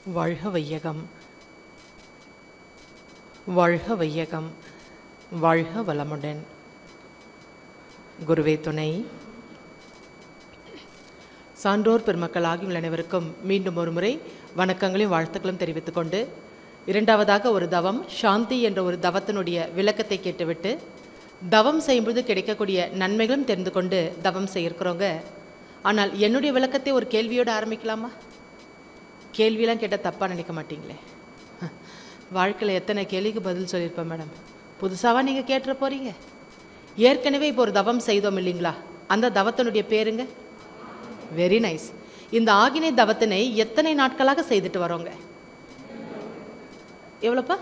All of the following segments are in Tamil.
வாழ்க வையகம் வாழ்க வையகம் வாழ்க வளமுடன் குருவே துணை சான்றோர் பெருமக்கள் ஆகிய அனைவருக்கும் மீண்டும் ஒரு முறை வணக்கங்களையும் வாழ்த்துக்களும் தெரிவித்துக் கொண்டு இரண்டாவதாக ஒரு தவம் சாந்தி என்ற ஒரு தவத்தினுடைய விளக்கத்தை கேட்டுவிட்டு தவம் செய்யும்போது கிடைக்கக்கூடிய நன்மைகளும் தெரிந்து கொண்டு தவம் செய்யிருக்கிறோங்க ஆனால் என்னுடைய விளக்கத்தை ஒரு கேள்வியோடு ஆரம்பிக்கலாமா கேள்வியெல்லாம் கேட்டால் தப்பாக நினைக்க மாட்டீங்களே வாழ்க்கையில் எத்தனை கேள்விக்கு பதில் சொல்லியிருப்பேன் மேடம் புதுசாவா நீங்கள் கேட்டுற போகிறீங்க ஏற்கனவே இப்போ ஒரு தவம் செய்தோம் இல்லைங்களா அந்த தவத்தினுடைய பேருங்க வெரி நைஸ் இந்த ஆகினை தவத்தினை எத்தனை நாட்களாக செய்துட்டு வரோங்க எவ்வளோப்பா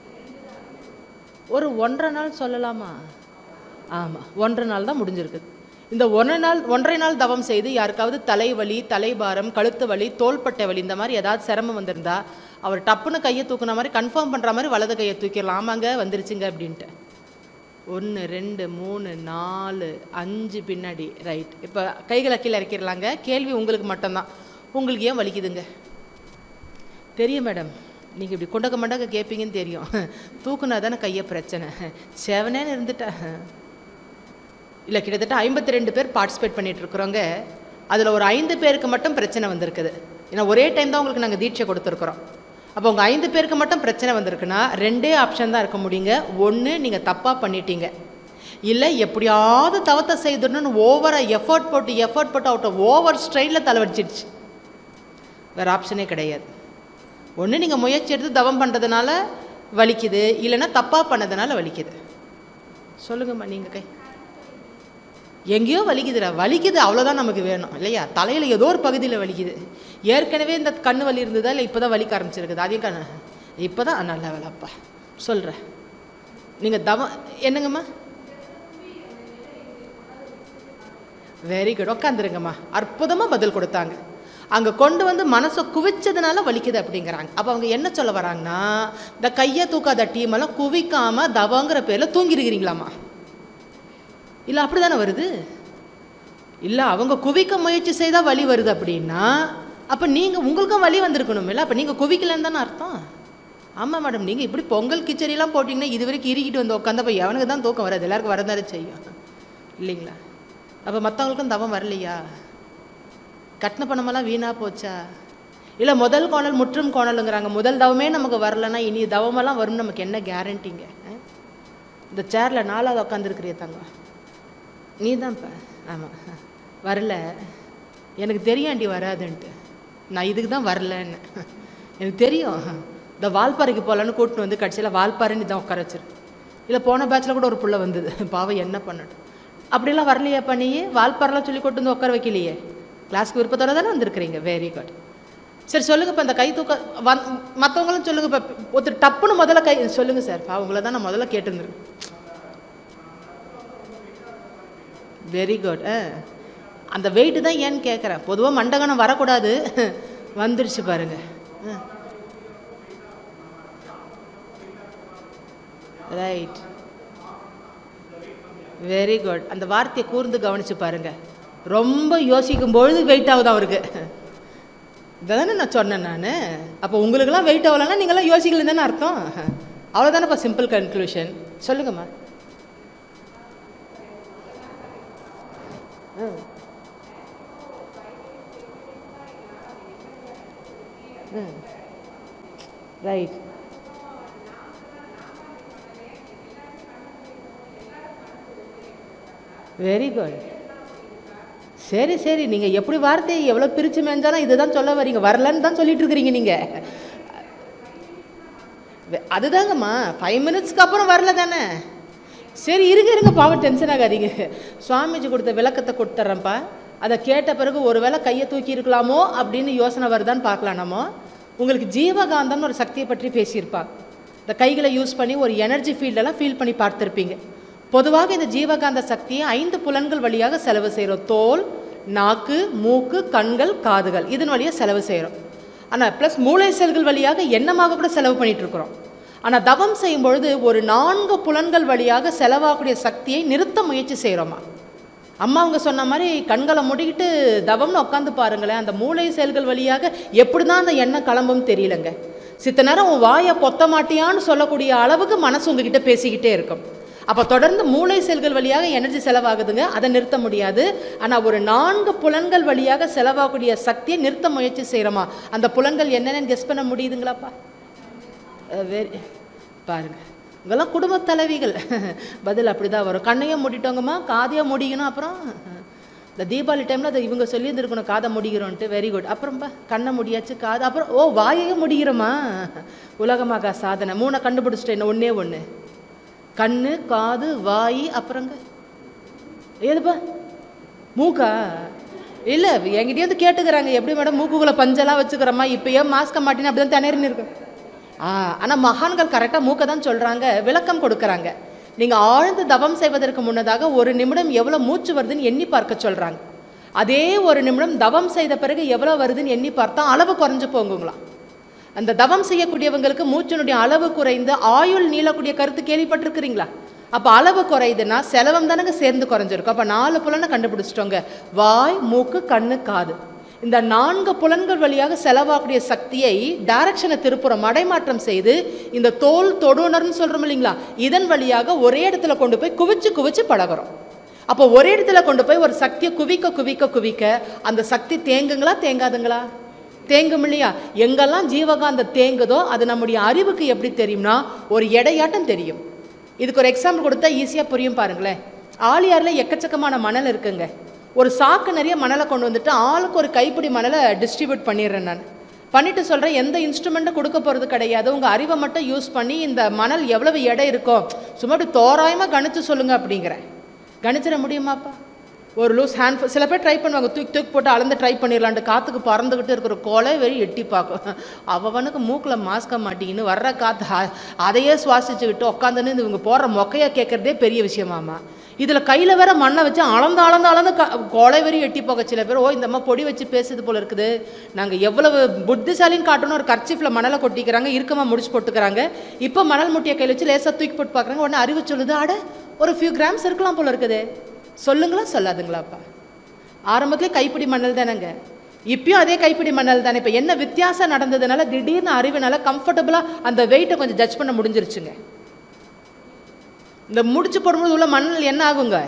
ஒரு ஒன்றரை நாள் சொல்லலாமா ஆமாம் ஒன்றரை நாள் தான் முடிஞ்சிருக்கு இந்த ஒன்றரை நாள் ஒன்றரை நாள் தவம் செய்து யாருக்காவது தலைவலி தலைபாரம் கழுத்து வலி தோள்பட்டை வலி இந்த மாதிரி ஏதாவது சிரமம் வந்திருந்தா அவர் டப்புன்னு கையை தூக்குன மாதிரி கன்ஃபார்ம் பண்ணுற மாதிரி வலது கையை தூக்கிடலாம் ஆமாங்க வந்துருச்சுங்க அப்படின்ட்டு ஒன்று ரெண்டு மூணு நாலு அஞ்சு பின்னாடி ரைட் இப்போ கைகளை கீழே இறக்கிடலாங்க கேள்வி உங்களுக்கு மட்டும்தான் உங்களுக்கு ஏன் வலிக்குதுங்க தெரியும் மேடம் நீங்கள் இப்படி கொண்டக்க மண்டக்க கேட்பீங்கன்னு தெரியும் தூக்குனா தானே கையை பிரச்சனை செவனேன்னு இருந்துட்டா இல்லை கிட்டத்தட்ட ஐம்பத்தி ரெண்டு பேர் பார்ட்டிசிபேட் பண்ணிட்டு இருக்கிறோங்க அதில் ஒரு ஐந்து பேருக்கு மட்டும் பிரச்சனை வந்திருக்குது ஏன்னா ஒரே டைம் தான் உங்களுக்கு நாங்கள் தீட்சை கொடுத்துருக்குறோம் அப்போ உங்கள் ஐந்து பேருக்கு மட்டும் பிரச்சனை வந்திருக்குன்னா ரெண்டே ஆப்ஷன் தான் இருக்க முடியுங்க ஒன்று நீங்கள் தப்பாக பண்ணிட்டீங்க இல்லை எப்படியாவது தவத்தை செய்துடணும்னு ஓவராக எஃபர்ட் போட்டு எஃபர்ட் போட்டு அவுட் ஓவர் ஸ்ட்ரெயினில் தலைவடிச்சிடுச்சு வேறு ஆப்ஷனே கிடையாது ஒன்று நீங்கள் முயற்சி எடுத்து தவம் பண்ணுறதுனால வலிக்குது இல்லைன்னா தப்பாக பண்ணதுனால வலிக்குது சொல்லுங்கம்மா நீங்கள் கை எங்கேயோ வலிக்குதுடா வலிக்குது அவ்வளோதான் நமக்கு வேணும் இல்லையா தலையில் ஏதோ ஒரு பகுதியில் வலிக்குது ஏற்கனவே இந்த கண்ணு வலி இருந்ததா இல்லை இப்போ தான் வலிக்க ஆரம்பிச்சிருக்குது அதையும் கண்ணு இப்போ தான் நல்ல வேலைப்பா சொல்கிறேன் நீங்கள் தவம் என்னங்கம்மா வெரி குட் உட்காந்துருங்கம்மா அற்புதமாக பதில் கொடுத்தாங்க அங்கே கொண்டு வந்து மனசை குவிச்சதுனால வலிக்குது அப்படிங்கிறாங்க அப்போ அவங்க என்ன சொல்ல வராங்கன்னா இந்த கையை தூக்காத டீமெல்லாம் குவிக்காமல் தவங்கிற பேரில் தூங்கிருக்கிறீங்களாம்மா இல்லை அப்படி தானே வருது இல்லை அவங்க குவிக்க முயற்சி செய்தால் வலி வருது அப்படின்னா அப்போ நீங்கள் உங்களுக்கும் வலி வந்திருக்கணும் இல்லை அப்போ நீங்கள் குவிக்கலன்னு தானே அர்த்தம் ஆமாம் மேடம் நீங்கள் இப்படி பொங்கல் கிச்சடிலாம் போட்டிங்கன்னா இது வரைக்கும் இறுக்கிட்டு வந்து உட்காந்தப்போ எவனுக்கு தான் தூக்கம் வராது எல்லாருக்கும் வரதானே செய்யும் இல்லைங்களா அப்போ மற்றவங்களுக்கும் தவம் வரலையா கட்டின பணமெல்லாம் வீணாக போச்சா இல்லை முதல் கோணல் முற்றும் கோணலுங்கிறாங்க முதல் தவமே நமக்கு வரலன்னா இனி தவமெல்லாம் வரும்னு நமக்கு என்ன கேரண்டிங்க இந்த சேரில் நாலாவது உட்காந்துருக்கிறிய தங்கம் நீ தான்ப்பா ஆமாம் வரல எனக்கு தெரியாண்டி வராதுன்ட்டு நான் இதுக்கு தான் வரலன்னு எனக்கு தெரியும் இந்த வால்பாறைக்கு போகலான்னு கூட்டின்னு வந்து கடைசியில் வால்பாறைன்னு தான் உட்கார வச்சிரு இல்லை போன பேட்சில் கூட ஒரு புள்ள வந்தது பாவம் என்ன பண்ணட்டும் அப்படிலாம் வரலையாப்பா நீ வால்பாறைலாம் சொல்லி கொண்டு வந்து உட்கார வைக்கலையே கிளாஸ்க்கு விருப்பத்தோட தானே வந்திருக்கிறீங்க வெரி குட் சரி சொல்லுங்கள் இப்போ இந்த கை தூக்க வந் மற்றவங்களும் சொல்லுங்கள் இப்போ ஒருத்தர் டப்புன்னு முதல்ல கை சொல்லுங்கள் சார் அவங்கள தான் நான் முதல்ல கேட்டுருந்துருக்கேன் வெரி குட் அந்த வெயிட்டு தான் ஏன்னு கேட்குறேன் பொதுவாக மண்டகனம் வரக்கூடாது வந்துருச்சு பாருங்க ரைட் வெரி குட் அந்த வார்த்தையை கூர்ந்து கவனிச்சு பாருங்க ரொம்ப யோசிக்கும் பொழுது வெயிட் ஆகுது அவருக்கு இதானே நான் சொன்னேன் நான் அப்போ உங்களுக்கெல்லாம் வெயிட் ஆகலைன்னா நீங்களாம் யோசிக்கலன்னு தானே அர்த்தம் அவ்வளோதானேப்பா சிம்பிள் கன்க்ளூஷன் சொல்லுங்கம்மா ரைட் வெரி குட் சரி சரி நீங்கள் எப்படி வார்த்தையை எவ்வளோ பிரித்து மேஞ்சாலும் இதுதான் சொல்ல வரீங்க வரலன்னு தான் சொல்லிட்டு இருக்கிறீங்க நீங்கள் அதுதாங்கம்மா ஃபைவ் மினிட்ஸ்க்கு அப்புறம் வரல தானே சரி இருங்க இருங்க பாவம் டென்ஷன் ஆகாதீங்க சுவாமிஜி கொடுத்த விளக்கத்தை கொடுத்துட்றேன்ப்பா அதை கேட்ட பிறகு ஒரு வேளை கையை தூக்கி இருக்கலாமோ அப்படின்னு யோசனை வருதான்னு பார்க்கலாம் நம்ம உங்களுக்கு ஜீவகாந்தம்னு ஒரு சக்தியை பற்றி பேசியிருப்பா இந்த கைகளை யூஸ் பண்ணி ஒரு எனர்ஜி ஃபீல்டெல்லாம் ஃபீல் பண்ணி பார்த்துருப்பீங்க பொதுவாக இந்த ஜீவகாந்த சக்தியை ஐந்து புலன்கள் வழியாக செலவு செய்கிறோம் தோல் நாக்கு மூக்கு கண்கள் காதுகள் இதன் வழியாக செலவு செய்கிறோம் ஆனால் ப்ளஸ் மூளை செல்கள் வழியாக எண்ணமாக கூட செலவு பண்ணிட்டு இருக்கிறோம் ஆனால் தவம் செய்யும் பொழுது ஒரு நான்கு புலன்கள் வழியாக செலவாகக்கூடிய சக்தியை நிறுத்த முயற்சி செய்கிறோமா அம்மா அவங்க சொன்ன மாதிரி கண்களை மூடிக்கிட்டு தவம்னு உட்காந்து பாருங்களேன் அந்த மூளை செயல்கள் வழியாக எப்படி தான் அந்த எண்ணம் கிளம்பும் தெரியலங்க சித்த நேரம் உன் வாயை பொத்த மாட்டியான்னு சொல்லக்கூடிய அளவுக்கு மனசு உங்ககிட்ட பேசிக்கிட்டே இருக்கும் அப்போ தொடர்ந்து மூளை செல்கள் வழியாக எனர்ஜி செலவாகுதுங்க அதை நிறுத்த முடியாது ஆனால் ஒரு நான்கு புலன்கள் வழியாக செலவாகக்கூடிய சக்தியை நிறுத்த முயற்சி செய்கிறோமா அந்த புலன்கள் என்னென்னு கெஸ் பண்ண முடியுதுங்களாப்பா வெரி பாருங்க இவங்கெல்லாம் குடும்ப தலைவிகள் பதில் அப்படி தான் வரும் கண்ணையும் மூடிட்டோங்கம்மா காதையும் முடிக்கணும் அப்புறம் இந்த தீபாவளி டைமில் அதை இவங்க சொல்லியிருந்துருக்கணும் காதை முடிகிறோன்ட்டு வெரி குட் அப்புறம்பா கண்ணை முடியாச்சு காது அப்புறம் ஓ வாயையும் முடிகிறோமா உலகமாக சாதனை மூணை கண்டுபிடிச்சிட்டேன் ஒன்றே ஒன்று கண்ணு காது வாய் அப்புறங்க ஏதுப்பா மூக்கா இல்லை என்கிட்டயே வந்து கேட்டுக்கிறாங்க எப்படி மேடம் மூக்குக்குள்ளே பஞ்செல்லாம் வச்சுக்கிறோமா இப்போ ஏன் மாஸ்க மாட்டினு அப்படி தான் திணறின்னு இருக்கு ஆ ஆனால் மகான்கள் கரெக்டாக மூக்கை தான் சொல்கிறாங்க விளக்கம் கொடுக்குறாங்க நீங்கள் ஆழ்ந்து தவம் செய்வதற்கு முன்னதாக ஒரு நிமிடம் எவ்வளோ மூச்சு வருதுன்னு எண்ணி பார்க்க சொல்கிறாங்க அதே ஒரு நிமிடம் தவம் செய்த பிறகு எவ்வளோ வருதுன்னு எண்ணி பார்த்தா அளவு குறைஞ்சு போங்குங்களாம் அந்த தவம் செய்யக்கூடியவங்களுக்கு மூச்சினுடைய அளவு குறைந்து ஆயுள் நீளக்கூடிய கருத்து கேள்விப்பட்டிருக்கிறீங்களா அப்போ அளவு குறையுதுன்னா செலவம் தானங்க சேர்ந்து குறைஞ்சிருக்கும் அப்போ நாலு புலனை கண்டுபிடிச்சிட்டோங்க வாய் மூக்கு கண்ணு காது இந்த நான்கு புலன்கள் வழியாக செலவாகக்கூடிய சக்தியை டைரக்ஷனை திருப்புறம் மடைமாற்றம் செய்து இந்த தோல் தொடுணர்னு சொல்கிறோம் இல்லைங்களா இதன் வழியாக ஒரே இடத்துல கொண்டு போய் குவிச்சு குவிச்சு பழகுறோம் அப்போ ஒரே இடத்துல கொண்டு போய் ஒரு சக்தியை குவிக்க குவிக்க குவிக்க அந்த சக்தி தேங்குங்களா தேங்காதுங்களா தேங்கும் இல்லையா எங்கெல்லாம் ஜீவகாந்த தேங்குதோ அது நம்முடைய அறிவுக்கு எப்படி தெரியும்னா ஒரு எடையாட்டம் தெரியும் இதுக்கு ஒரு எக்ஸாம்பிள் கொடுத்தா ஈஸியாக புரியும் பாருங்களேன் ஆலியாரில் எக்கச்சக்கமான மணல் இருக்குங்க ஒரு சாக்கு நிறைய மணலை கொண்டு வந்துட்டு ஆளுக்கு ஒரு கைப்பிடி மணலை டிஸ்ட்ரிபியூட் பண்ணிடுறேன் நான் பண்ணிட்டு சொல்கிறேன் எந்த இன்ஸ்ட்ருமெண்ட்டும் கொடுக்க போகிறது கிடையாது உங்கள் அறிவை மட்டும் யூஸ் பண்ணி இந்த மணல் எவ்வளவு எடை இருக்கோ சும்மா அப்படி தோராயமாக கணிச்சு சொல்லுங்க அப்படிங்கிறேன் கணிச்சிட முடியுமாப்பா ஒரு லூஸ் ஹேண்ட் சில பேர் ட்ரை பண்ணுவாங்க தூக்கி தூக்கி போட்டு அளந்து ட்ரை பண்ணிடலான்ட்டு காற்றுக்கு பறந்துக்கிட்டு இருக்கிற கோலை வெறி எட்டி பார்க்கும் அவனுக்கு மூக்கில் மாஸ்க மாட்டிக்கின்னு வர்ற காற்று அ- அதையே சுவாசிச்சுக்கிட்டு உட்காந்துன்னு இவங்க போடுற மொக்கையை கேட்குறதே பெரிய விஷயமாமா இதில் கையில் வேற மண்ணை வச்சு அளந்து அளந்து அளந்து க கோலை வெறி எட்டி போக சில பேர் ஓ இந்த அம்மா பொடி வச்சு பேசுது போல இருக்குது நாங்கள் எவ்வளவு புத்திசாலின்னு காட்டணும் ஒரு கர்ச்சிஃபில் மணலை கொட்டிக்கிறாங்க இறுக்கமா முடிச்சு போட்டுக்கிறாங்க இப்போ மணல் முட்டியை கையில் வச்சு லேசாக தூக்கி போட்டு பார்க்குறாங்க உடனே அறிவு சொல்லுது அட ஒரு ஃபியூ கிராம்ஸ் இருக்கலாம் போல இருக்குது சொல்லுங்களா சொல்லாதுங்களாப்பா ஆரம்பத்திலே கைப்பிடி மணல் தானேங்க இப்பயும் அதே கைப்பிடி மணல் தானே இப்போ என்ன வித்தியாசம் நடந்ததுனால திடீர்னு அறிவுனால கம்ஃபர்டபுளாக அந்த வெயிட்டை கொஞ்சம் ஜட்ஜ் பண்ண முடிஞ்சிருச்சுங்க இந்த முடிச்சு போடும்போது உள்ள மணல் என்ன ஆகுங்க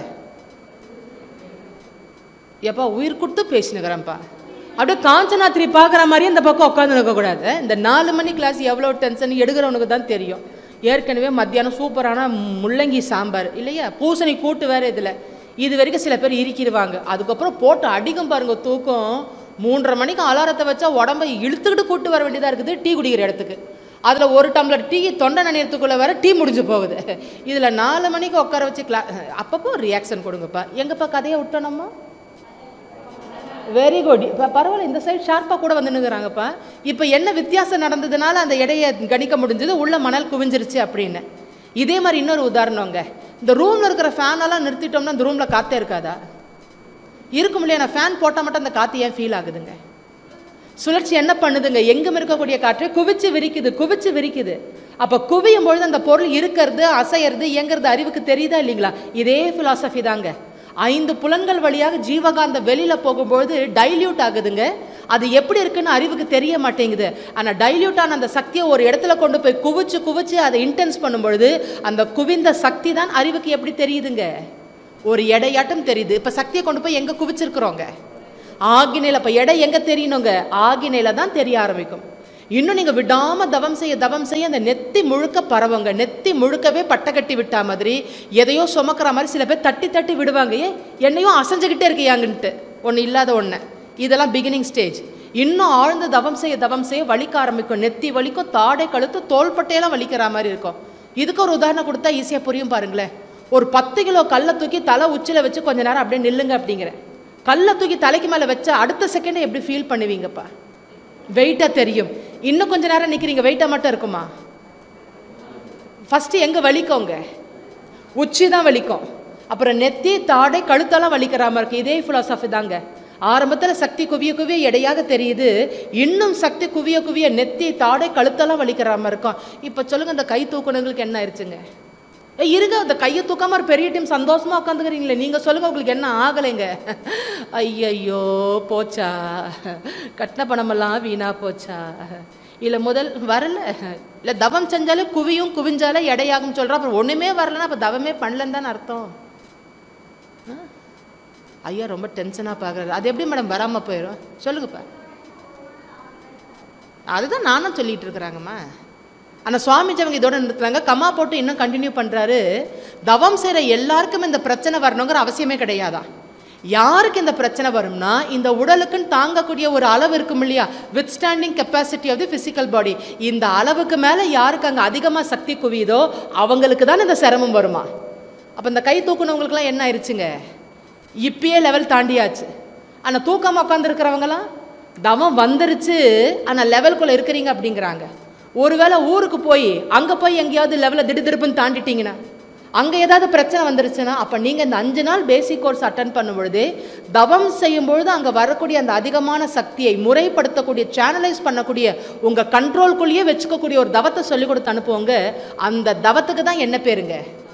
எப்பா உயிர் கொடுத்து பேசினுக்கிறேன்ப்பா அப்படியே காஞ்சனாத்திரி பார்க்குற மாதிரியே இந்த பக்கம் உட்காந்து இருக்கக்கூடாது இந்த நாலு மணி கிளாஸ் எவ்வளோ டென்ஷன் எடுக்கிறவனுக்கு தான் தெரியும் ஏற்கனவே மத்தியானம் சூப்பரான முள்ளங்கி சாம்பார் இல்லையா பூசணி கூட்டு வேற இதில் இது வரைக்கும் சில பேர் இறுக்கிடுவாங்க அதுக்கப்புறம் போட்டு அடிக்கும் பாருங்க தூக்கம் மூன்றரை மணிக்கு அலாரத்தை வச்சா உடம்பை இழுத்துக்கிட்டு கூட்டு வர வேண்டியதாக இருக்குது டீ குடிக்கிற இடத்துக்கு அதில் ஒரு டம்ளர் டீ தொண்டை நனையறதுக்குள்ளே வேற டீ முடிஞ்சு போகுது இதில் நாலு மணிக்கு உட்கார வச்சு கிளா அப்பப்போ ரியாக்ஷன் கொடுங்கப்பா எங்கப்பா கதையை விட்டோனம்மா வெரி குட் இப்போ பரவாயில்ல இந்த சைடு ஷார்ப்பாக கூட வந்து நிற்கிறாங்கப்பா இப்போ என்ன வித்தியாசம் நடந்ததுனால அந்த எடையை கணிக்க முடிஞ்சது உள்ள மணல் குவிஞ்சிருச்சு அப்படின்னு இதே மாதிரி இன்னொரு உதாரணங்க இந்த ரூமில் இருக்கிற ஃபேனெல்லாம் நிறுத்திட்டோம்னா இந்த ரூமில் காற்றே இருக்காதா இருக்கும் இல்லையா நான் ஃபேன் போட்டால் மட்டும் அந்த காற்று ஏன் ஃபீல் ஆகுதுங்க சுழற்சி என்ன பண்ணுதுங்க எங்கும் இருக்கக்கூடிய காற்றை குவிச்சு விரிக்குது குவிச்சு விரிக்குது அப்போ குவியும் பொழுது அந்த பொருள் இருக்கிறது அசையறது இயங்குறது அறிவுக்கு தெரியுதா இல்லைங்களா இதே philosophy தாங்க ஐந்து புலன்கள் வழியாக ஜீவகாந்த வெளியில போகும்பொழுது டைல்யூட் ஆகுதுங்க அது எப்படி இருக்குன்னு அறிவுக்கு தெரிய மாட்டேங்குது ஆனால் டைல்யூட் ஆன அந்த சக்தியை ஒரு இடத்துல கொண்டு போய் குவிச்சு குவிச்சு அதை இன்டென்ஸ் பண்ணும் பொழுது அந்த குவிந்த சக்தி தான் அறிவுக்கு எப்படி தெரியுதுங்க ஒரு எடையாட்டம் தெரியுது இப்போ சக்தியை கொண்டு போய் எங்கே குவிச்சிருக்கிறோங்க ஆகினையில் இப்போ எடை எங்கே தெரியணுங்க ஆகினையில் தான் தெரிய ஆரம்பிக்கும் இன்னும் நீங்கள் விடாமல் தவம் செய்ய தவம் செய்ய அந்த நெத்தி முழுக்க பரவுங்க நெத்தி முழுக்கவே பட்டை கட்டி விட்டா மாதிரி எதையோ சுமக்கிற மாதிரி சில பேர் தட்டி தட்டி விடுவாங்க ஏ என்னையும் அசைஞ்சுக்கிட்டே இருக்கியாங்கன்ட்டு ஒன்று இல்லாத ஒன்று இதெல்லாம் பிகினிங் ஸ்டேஜ் இன்னும் ஆழ்ந்து தவம் செய்ய தவம் செய்ய வலிக்க ஆரம்பிக்கும் நெத்தி வலிக்கும் தாடை கழுத்து தோள்பட்டையெல்லாம் வலிக்கிற மாதிரி இருக்கும் இதுக்கு ஒரு உதாரணம் கொடுத்தா ஈஸியாக புரியும் பாருங்களேன் ஒரு பத்து கிலோ கல்லை தூக்கி தலை உச்சியில் வச்சு கொஞ்ச நேரம் அப்படியே நில்லுங்க அப்படிங்கிறேன் கல்லை தூக்கி தலைக்கு மேலே வச்சா அடுத்த செகண்ட் எப்படி ஃபீல் பண்ணுவீங்கப்பா வெயிட்டாக தெரியும் இன்னும் கொஞ்ச நேரம் நிற்கிறீங்க வெயிட்டாக மட்டும் இருக்குமா ஃபஸ்ட்டு எங்கே வலிக்கோங்க உச்சி தான் வலிக்கும் அப்புறம் நெத்தி தாடை கழுத்தெல்லாம் வலிக்கிற மாதிரி இருக்கு இதே philosophy தாங்க ஆரம்பத்தில் சக்தி குவிய குவிய எடையாக தெரியுது இன்னும் சக்தி குவிய குவிய நெத்தி தாடை கழுத்தெல்லாம் வலிக்கிற மாதிரி இருக்கும் இப்போ சொல்லுங்க இந்த கை தூக்குனவங்களுக்கு என்ன ஆயிடுச்சுங்க ஏ இருங்க அந்த கையை தூக்காம ஒரு பெரிய டீம் சந்தோஷமா உட்காந்துக்கிறீங்களே நீங்க சொல்லுங்க உங்களுக்கு என்ன ஆகலைங்க ஐயையோ போச்சா கட்டின பணமெல்லாம் வீணா போச்சா இல்ல முதல் வரல இல்ல தவம் செஞ்சாலே குவியும் குவிஞ்சாலே எடையாகும் சொல்றோம் அப்புறம் ஒண்ணுமே வரலன்னா அப்ப தவமே பண்ணலன்னு தானே அர்த்தம் ஆ? ஐயா ரொம்ப டென்ஷனா பார்க்குறாரு அது எப்படி மேடம் வராம போயிடும் சொல்லுங்கப்பா அதுதான் நானும் சொல்லிட்டு இருக்கிறாங்கம்மா ஆனால் சுவாமிஜி அவங்க இதோட நிறுத்துறாங்க கம்மா போட்டு இன்னும் கண்டினியூ பண்ணுறாரு தவம் செய்கிற எல்லாருக்கும் இந்த பிரச்சனை வரணுங்கிற அவசியமே கிடையாதா யாருக்கு இந்த பிரச்சனை வரும்னா இந்த உடலுக்குன்னு தாங்கக்கூடிய ஒரு அளவு இருக்கும் இல்லையா withstanding capacity of the physical body இந்த அளவுக்கு மேலே யாருக்கு அங்கே அதிகமாக சக்தி குவியுதோ அவங்களுக்கு தான் இந்த சிரமம் வருமா அப்போ இந்த கை தூக்குனவங்களுக்குலாம் என்ன ஆயிடுச்சுங்க இப்பயே லெவல் தாண்டியாச்சு ஆனால் தூக்காம உட்காந்துருக்கிறவங்களாம் தவம் வந்துருச்சு ஆனால் லெவலுக்குள்ளே இருக்கிறீங்க அப்படிங்கிறாங்க ஒருவேளை ஊருக்கு போய் அங்கே போய் எங்கேயாவது லெவலில் திடுதிடுப்புன்னு தாண்டிட்டீங்கன்னா அங்கே ஏதாவது பிரச்சனை வந்துருச்சுன்னா அப்போ நீங்கள் இந்த அஞ்சு நாள் பேசிக் கோர்ஸ் அட்டன் பண்ணும் பொழுது தவம் செய்யும் பொழுது அங்கே வரக்கூடிய அந்த அதிகமான சக்தியை முறைப்படுத்தக்கூடிய சேனலைஸ் பண்ணக்கூடிய உங்கள் கண்ட்ரோல்குள்ளேயே வச்சுக்கக்கூடிய ஒரு தவத்தை சொல்லி கொடுத்து அனுப்புவோங்க அந்த தவத்துக்கு தான் என்ன பேருங்க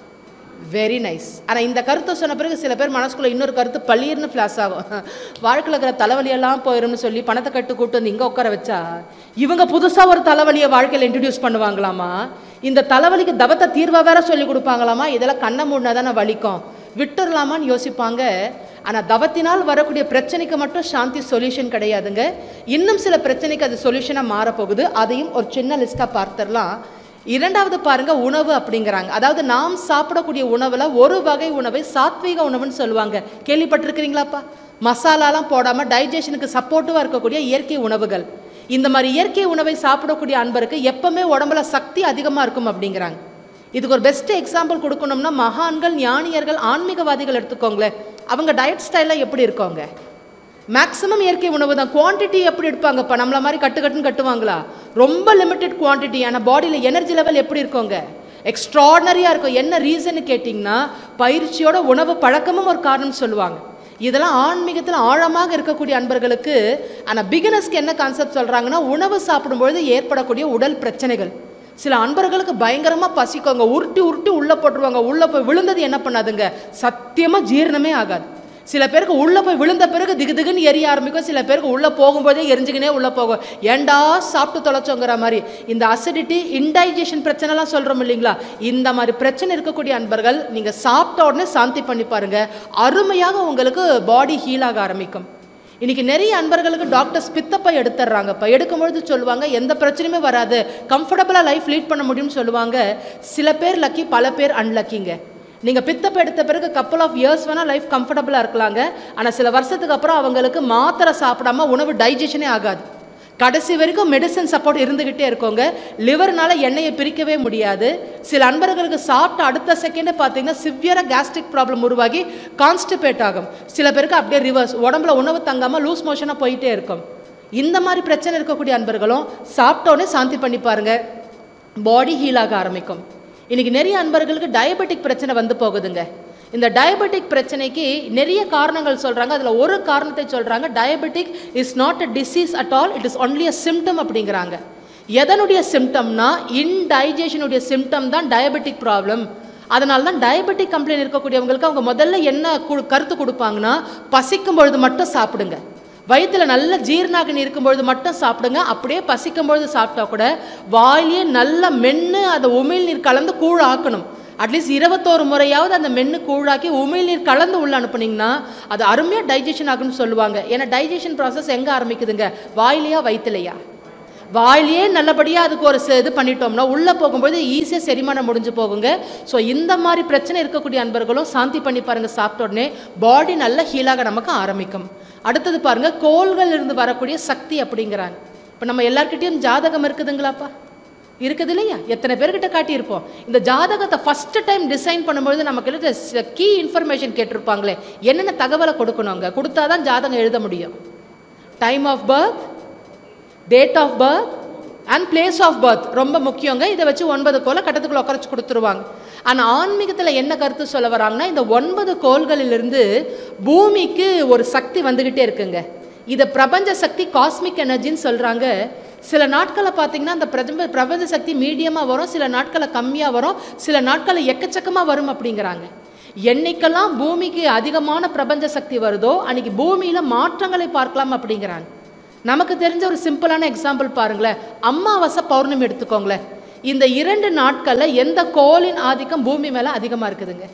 வெரி நைஸ் ஆனால் இந்த கருத்தை சொன்ன பிறகு சில பேர் மனசுக்குள்ள இன்னொரு கருத்து பள்ளீர்னு ஃப்ளாஷ் ஆகும் வாழ்க்கையில் இருக்கிற தலைவலியெல்லாம் போயிரும்னு சொல்லி பணத்தை கட்டு கூட்டு வந்து இங்கே உட்கார வச்சா இவங்க புதுசாக ஒரு தலைவலியை வாழ்க்கையில் இன்ட்ரடியூஸ் பண்ணுவாங்களாமா இந்த தலைவலிக்கு தவத்தை தீர்வா வேற சொல்லி கொடுப்பாங்களாமா இதெல்லாம் கண்ணை மூடினா தானே வலிக்கும் விட்டுறலாமான்னு யோசிப்பாங்க ஆனால் தவத்தினால் வரக்கூடிய பிரச்சனைக்கு மட்டும் சாந்தி சொல்யூஷன் கிடையாதுங்க இன்னும் சில பிரச்சனைக்கு அது சொல்யூஷனாக மாறப்போகுது அதையும் ஒரு சின்ன லிஸ்ட்டாக பார்த்துடலாம் இரண்டாவது பாருங்க உணவு அப்படிங்கிறாங்க அதாவது நாம் சாப்பிடக்கூடிய உணவுல ஒரு வகை உணவை சாத்வீக உணவுன்னு சொல்லுவாங்க கேள்விப்பட்டிருக்கிறீங்களாப்பா மசாலாலாம் போடாம டைஜஷனுக்கு சப்போர்ட்டிவா இருக்கக்கூடிய இயற்கை உணவுகள் இந்த மாதிரி இயற்கை உணவை சாப்பிடக்கூடிய அன்பருக்கு எப்பவுமே உடம்புல சக்தி அதிகமா இருக்கும் அப்படிங்கிறாங்க இதுக்கு ஒரு பெஸ்ட் எக்ஸாம்பிள் கொடுக்கணும்னா மகான்கள் ஞானியர்கள் ஆன்மீகவாதிகள் எடுத்துக்கோங்களேன் அவங்க டயட் ஸ்டைலில் எப்படி இருக்கோங்க மேக்ஸிமம் இயற்கை உணவு தான் குவான்டிட்டி எப்படி எடுப்பாங்கப்பா நம்மள மாதிரி கட்டு கட்டுன்னு கட்டுவாங்களா ரொம்ப லிமிட்டெட் குவான்டிட்டி ஆனால் பாடியில் எனர்ஜி லெவல் எப்படி இருக்கோங்க எக்ஸ்ட்ராடனரியாக இருக்கும் என்ன ரீசன்னு கேட்டிங்கன்னா பயிற்சியோட உணவு பழக்கமும் ஒரு காரணம் சொல்லுவாங்க இதெல்லாம் ஆன்மீகத்தில் ஆழமாக இருக்கக்கூடிய அன்பர்களுக்கு ஆனால் பிகினர்ஸ்க்கு என்ன கான்செப்ட் சொல்கிறாங்கன்னா உணவு சாப்பிடும்பொழுது ஏற்படக்கூடிய உடல் பிரச்சனைகள் சில அன்பர்களுக்கு பயங்கரமாக பசிக்கோங்க உருட்டி உருட்டி உள்ளே போட்டுருவாங்க உள்ளே போய் விழுந்தது என்ன பண்ணாதுங்க சத்தியமாக ஜீரணமே ஆகாது சில பேருக்கு உள்ளே போய் விழுந்த பிறகு திகு திகுன்னு எரிய ஆரம்பிக்கும் சில பேருக்கு உள்ளே போகும்போதே எரிஞ்சுக்கினே உள்ளே போகும் ஏண்டா சாப்பிட்டு தொலைச்சோங்கிற மாதிரி இந்த அசிடிட்டி இன்டைஜஷன் பிரச்சனைலாம் சொல்கிறோம் இல்லைங்களா இந்த மாதிரி பிரச்சனை இருக்கக்கூடிய அன்பர்கள் நீங்கள் சாப்பிட்ட உடனே சாந்தி பண்ணி பாருங்க அருமையாக உங்களுக்கு பாடி ஹீல் ஆக ஆரம்பிக்கும் இன்னைக்கு நிறைய அன்பர்களுக்கு டாக்டர்ஸ் பித்தப்பை எடுத்துடுறாங்கப்பா எடுக்கும்பொழுது சொல்லுவாங்க எந்த பிரச்சனையுமே வராது கம்ஃபர்டபுளாக லைஃப் லீட் பண்ண முடியும்னு சொல்லுவாங்க சில பேர் லக்கி பல பேர் அன்லக்கிங்க நீங்கள் பித்தப்பை எடுத்த பிறகு கப்பல் ஆஃப் இயர்ஸ் வேணால் லைஃப் கம்ஃபர்டபுளாக இருக்கலாங்க ஆனால் சில வருஷத்துக்கு அப்புறம் அவங்களுக்கு மாத்திரை சாப்பிடாம உணவு டைஜஷனே ஆகாது கடைசி வரைக்கும் மெடிசன் சப்போர்ட் இருந்துக்கிட்டே இருக்கோங்க லிவர்னால எண்ணெயை பிரிக்கவே முடியாது சில அன்பர்களுக்கு சாப்பிட்ட அடுத்த செகண்டே பார்த்தீங்கன்னா சிவியராக கேஸ்ட்ரிக் ப்ராப்ளம் உருவாகி கான்ஸ்டிபேட் ஆகும் சில பேருக்கு அப்படியே ரிவர்ஸ் உடம்புல உணவு தங்காமல் லூஸ் மோஷனாக போயிட்டே இருக்கும் இந்த மாதிரி பிரச்சனை இருக்கக்கூடிய அன்பர்களும் சாப்பிட்டோன்னே சாந்தி பண்ணி பாருங்க பாடி ஹீல் ஆக ஆரம்பிக்கும் இன்னைக்கு நிறைய அன்பர்களுக்கு டயபெட்டிக் பிரச்சனை வந்து போகுதுங்க இந்த டயபெட்டிக் பிரச்சனைக்கு நிறைய காரணங்கள் சொல்றாங்க அதுல ஒரு காரணத்தை சொல்றாங்க diabetic is not a disease at all it is only a symptom அப்படிங்கிறாங்க எதனுடைய சிம்டம்னா இன்டைஜஷனுடைய சிம்டம் தான் டயபெட்டிக் ப்ராப்ளம் அதனால தான் டயபெட்டிக் கம்ப்ளைண்ட் இருக்கக்கூடியவங்களுக்கு அவங்க முதல்ல என்ன கு- கருத்து கொடுப்பாங்கன்னா பசிக்கும் பொழுது மட்டும் சாப்பிடுங்க வயித்துல நல்ல ஜீரணாகினி இருக்கும்பொழுது மட்டும் சாப்பிடுங்க அப்படியே பசிக்கும் பொழுது சாப்பிட்டா கூட வாயிலேயே நல்லா மென்று அதை உமிழ்நீர் கலந்து கூழ் ஆக்கணும் அட்லீஸ்ட் இருபத்தோரு முறையாவது அந்த மென்று கூழாக்கி உமிழ்நீர் கலந்து உள்ள அனுப்புனீங்கன்னா அது அருமையாக டைஜஷன் ஆகும்னு சொல்லுவாங்க ஏன்னா டைஜஷன் ப்ராசஸ் எங்கே ஆரம்பிக்குதுங்க வாயிலையா வயிற்றுலையா வாயிலேயே நல்லபடியாக அதுக்கு ஒரு ச- இது பண்ணிட்டோம்னா உள்ளே போகும்போது ஈஸியாக செரிமானம் முடிஞ்சு போகுங்க ஸோ இந்த மாதிரி பிரச்சனை இருக்கக்கூடிய அன்பர்களும் சாந்தி பண்ணி பாருங்க சாப்பிட்ட உடனே பாடி நல்ல ஹீலாக நமக்கு ஆரம்பிக்கும் அடுத்தது பாருங்க கோள்கள் இருந்து வரக்கூடிய சக்தி அப்படிங்கிறாங்க இப்போ நம்ம எல்லார்கிட்டயும் ஜாதகம் இருக்குதுங்களாப்பா இருக்குது இல்லையா எத்தனை பேர்கிட்ட காட்டியிருப்போம் இந்த ஜாதகத்தை ஃபர்ஸ்ட் டைம் டிசைன் பண்ணும்பொழுது நமக்கு கீ இன்ஃபர்மேஷன் கேட்டிருப்பாங்களே என்னென்ன தகவலை கொடுக்கணுங்க கொடுத்தாதான் ஜாதகம் எழுத முடியும் time of birth date of birth and place of birth ரொம்ப முக்கியங்க இதை வச்சு ஒன்பது கோலை கட்டத்துக்குள்ள உட்காரச்சு கொடுத்துருவாங்க ஆனால் ஆன்மீகத்தில் என்ன கருத்து சொல்ல வராங்கன்னா இந்த ஒன்பது கோள்களிலிருந்து பூமிக்கு ஒரு சக்தி வந்துக்கிட்டே இருக்குங்க இதை பிரபஞ்ச சக்தி காஸ்மிக் எனர்ஜின்னு சொல்கிறாங்க சில நாட்களில் பார்த்தீங்கன்னா அந்த பிரபஞ்ச பிரபஞ்ச சக்தி மீடியமாக வரும் சில நாட்களில் கம்மியாக வரும் சில நாட்களில் எக்கச்சக்கமாக வரும் அப்படிங்கிறாங்க என்னைக்கெல்லாம் பூமிக்கு அதிகமான பிரபஞ்ச சக்தி வருதோ அன்னைக்கு பூமியில் மாற்றங்களை பார்க்கலாம் அப்படிங்கிறாங்க நமக்கு தெரிஞ்ச ஒரு சிம்பிளான எக்ஸாம்பிள் பாருங்களேன் அமாவாசை பௌர்ணமி எடுத்துக்கோங்களேன் இந்த இரண்டு நாட்களில் எந்த கோளின் ஆதிக்கம் பூமி மேலே அதிகமாக இருக்குதுங்க